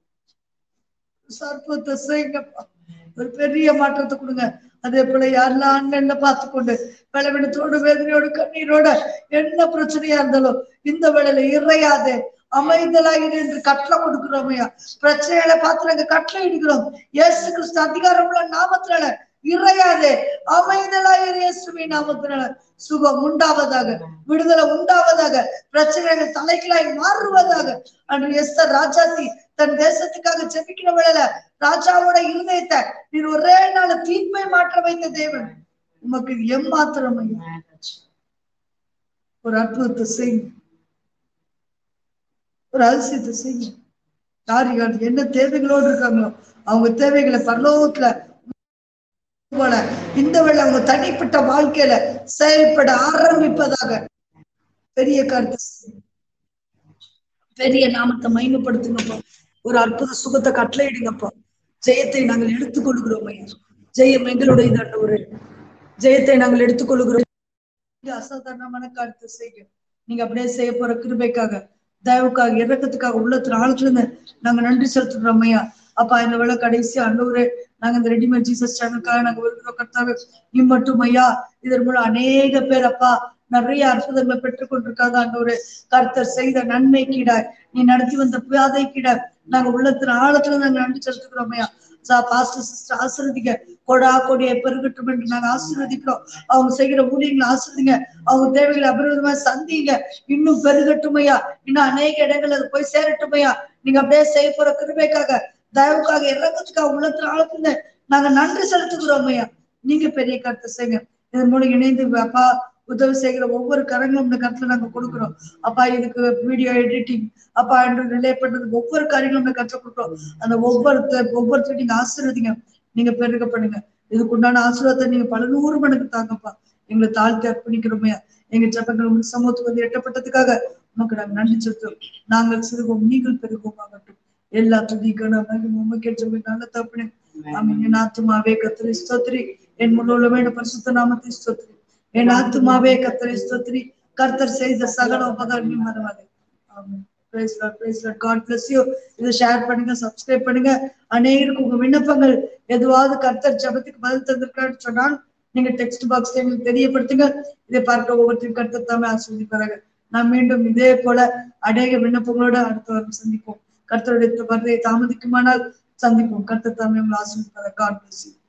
Speaker 1: சர்ப்பத்தை செய்யுங்கப்பா ஒரு பெரிய மாற்றத்தை கொடுங்க அதே போல யாரெல்லாம் அண்ணன் பார்த்து கொண்டு பலவீனத்தோடு வேதனையோடு கண்ணீரோட என்ன பிரச்சனையா இருந்தாலும் இந்த வேளையில இறையாதே அமைதலாயிரு என்று கட்டளை கொடுக்கிறோமையா பிரச்சனைகளை பார்த்து நாங்க கட்டளை இடுகிறோம் இயேசு கிறிஸ்து அதிகாரம் உள்ள நாமத்தினால இறையாதே அமைதலாயிரு இயேசுவின் நாமத்தினால சுகம் உண்டாவதாக விடுதலை உண்டாவதாக பிரச்சனைகள் தலைகளாய் மாறுவதாக அன்று எஸ்தர் ராஜாத்தி தன் தேசத்துக்காக ஜெபிக்கிற வேளையில ராஜாவோட இருதயத்தை நீர் ஒரே நாள் தீர்ப்பை மாற்ற வைத்த தேவன் உமக்கு இது எம்மாத்திரம் ஐயா ஒரு அற்புதத்தை செய்யுங்க ஒரு அதிசயத்தை செய்யுங்க யார் யார் என்ன தேவைகளோடு இருக்காங்களோ அவங்க தேவைகளை பரலோகத்துல போல இந்த வேளை அவங்க தனிப்பட்ட வாழ்க்கையில செயல்பட ஆரம்பிப்பதாக பெரிய கருத்து செய்யுங்க. பெரிய நாமத்தை மைமைப்படுத்துங்கப்பா ஒரு அற்புத சுகத்தை கட்டளையிடுங்கப்பா ஜெயத்தை நாங்கள் எடுத்துக்கொள்கிறோம் ஐயா ஜெயம் எங்களுடைய ஒரு ஜெயத்தை நாங்கள் எடுத்துக்கொள்கிறோம் இது அசாதாரணமான காரியத்தை செய்யும் நீங்க அப்படியே செய்ய போற கிருபைக்காக தயவுக்காக இறக்கத்துக்காக உள்ளத்துல ஆழத்துல இருந்து நாங்க நன்றி செலுத்துறோம் ஐயா அப்பா இந்த வேலை கடைசி அன்னூரே நாங்க இந்த ரெடிமேட் ஜீசஸ் சேனலுக்காக நாங்க வருகிறோம் கர்த்தாவே நீ மட்டும் ஐயா இதன் மூலம் அநேக பேர் அப்பா நிறைய அற்புதங்களை பெற்றுக் கொண்டிருக்காங்க ஆண்டவரே கர்த்தர் செய்த நன்மை கீடாய் நீ நடத்தி வந்த பாதை கீடாய் நாங்க உள்ளத்தின் ஆழத்துல நாங்க நன்றி செலுத்துக்கிறோம் ஐயா சா பாஸ்டர் சிஸ்டர் ஆசிர்வதிங்க கொடா கொடியை பெருகட்டும் என்று நாங்க ஆசீர்வதிக்கிறோம் அவங்க செய்கிற ஊழியங்களை ஆசிர்வதிங்க அவங்க தேவைகளை அபரிவிதமா சந்திங்க இன்னும் பெருகட்டும் ஐயா இன்னும் அநேக இடங்கள் அது போய் சேரட்டும் ஐயா நீங்க அப்படியே செய்ய போற கிருபைக்காக தயவுக்காக இறக்கத்துக்காக உள்ளத்துல ஆழத்துல நாங்க நன்றி செலுத்துகிறோம் ஐயா நீங்க பெரிய கருத்தை செய்யுங்க இதன் மூலம் இணைந்து அப்பா உதவி செய்கிற ஒவ்வொரு கரங்களும் இந்த கருத்துல நாங்க கொடுக்குறோம் அப்பா இதுக்கு வீடியோ எடிட்டிங் அப்பா ரிலே பண்றதுக்கு ஒவ்வொரு காரியங்களும் இந்த கருத்துல கொடுக்குறோம் அந்த ஒவ்வொருத்தர் ஒவ்வொருத்தரும் நீங்க ஆசீர்வதிங்க நீங்க பெருக பண்ணுங்க இதுக்கு உண்டான ஆசீர்வாதத்தை நீங்க பல நூறு மடங்கு தாங்கப்பா எங்களை தாழ்த்தி அர்ப்பணிக்கிறோமே எங்க ஜபங்கள் உங்க சமூகத்துக்கு வந்து எட்டப்பட்டதுக்காக உமக்கு நாங்கள் நன்றி செலுத்துறோம் நாங்கள் சிறுவோம் நீங்கள் பெருகும் ஆகட்டும் எல்லா துதி கணம் உமக்கு ஏற்ற நல்ல தப்புனே ஆமென் என் ஆத்துமாவே கத்திரி ஸ்தோத்ரி என் முழுவதுமே என் பரிசுத்த நாமத்தை ஸ்தோத்ரி என் ஆத்துமாவே கத்தரை ஸ்தோத்ரி கர்த்தர் செய்த சகல உபகாரங்களையும் மறவாதே amen praise Lord praise Lord God bless you இதை ஷேர் பண்ணுங்க சப்ஸ்கிரைப் பண்ணுங்க அநேகருக்கு உங்க விண்ணப்பங்கள் எதுவாவது கர்த்தர் ஜபத்துக்கு பதில் தந்திருக்கான்னு சொன்னால் நீங்க டெக்ஸ்ட் பாக்ஸ்ல எங்களுக்கு தெரியப்படுத்துங்க இதை பார்க்க ஒவ்வொருத்தரும் கர்த்தர் தாமே ஆஸ்வதிப்பார்கள் நாம் மீண்டும் இதே போல அநேக விண்ணப்பங்களோட அடுத்த வாரம் சந்திப்போம் கர்த்தருடைய வருகையை தாமதிக்குமானால் சந்திப்போம் கர்த்தர் தாமே உங்களை ஆஸ்வதிப்பார்கள் காட் பிளஸ் யூ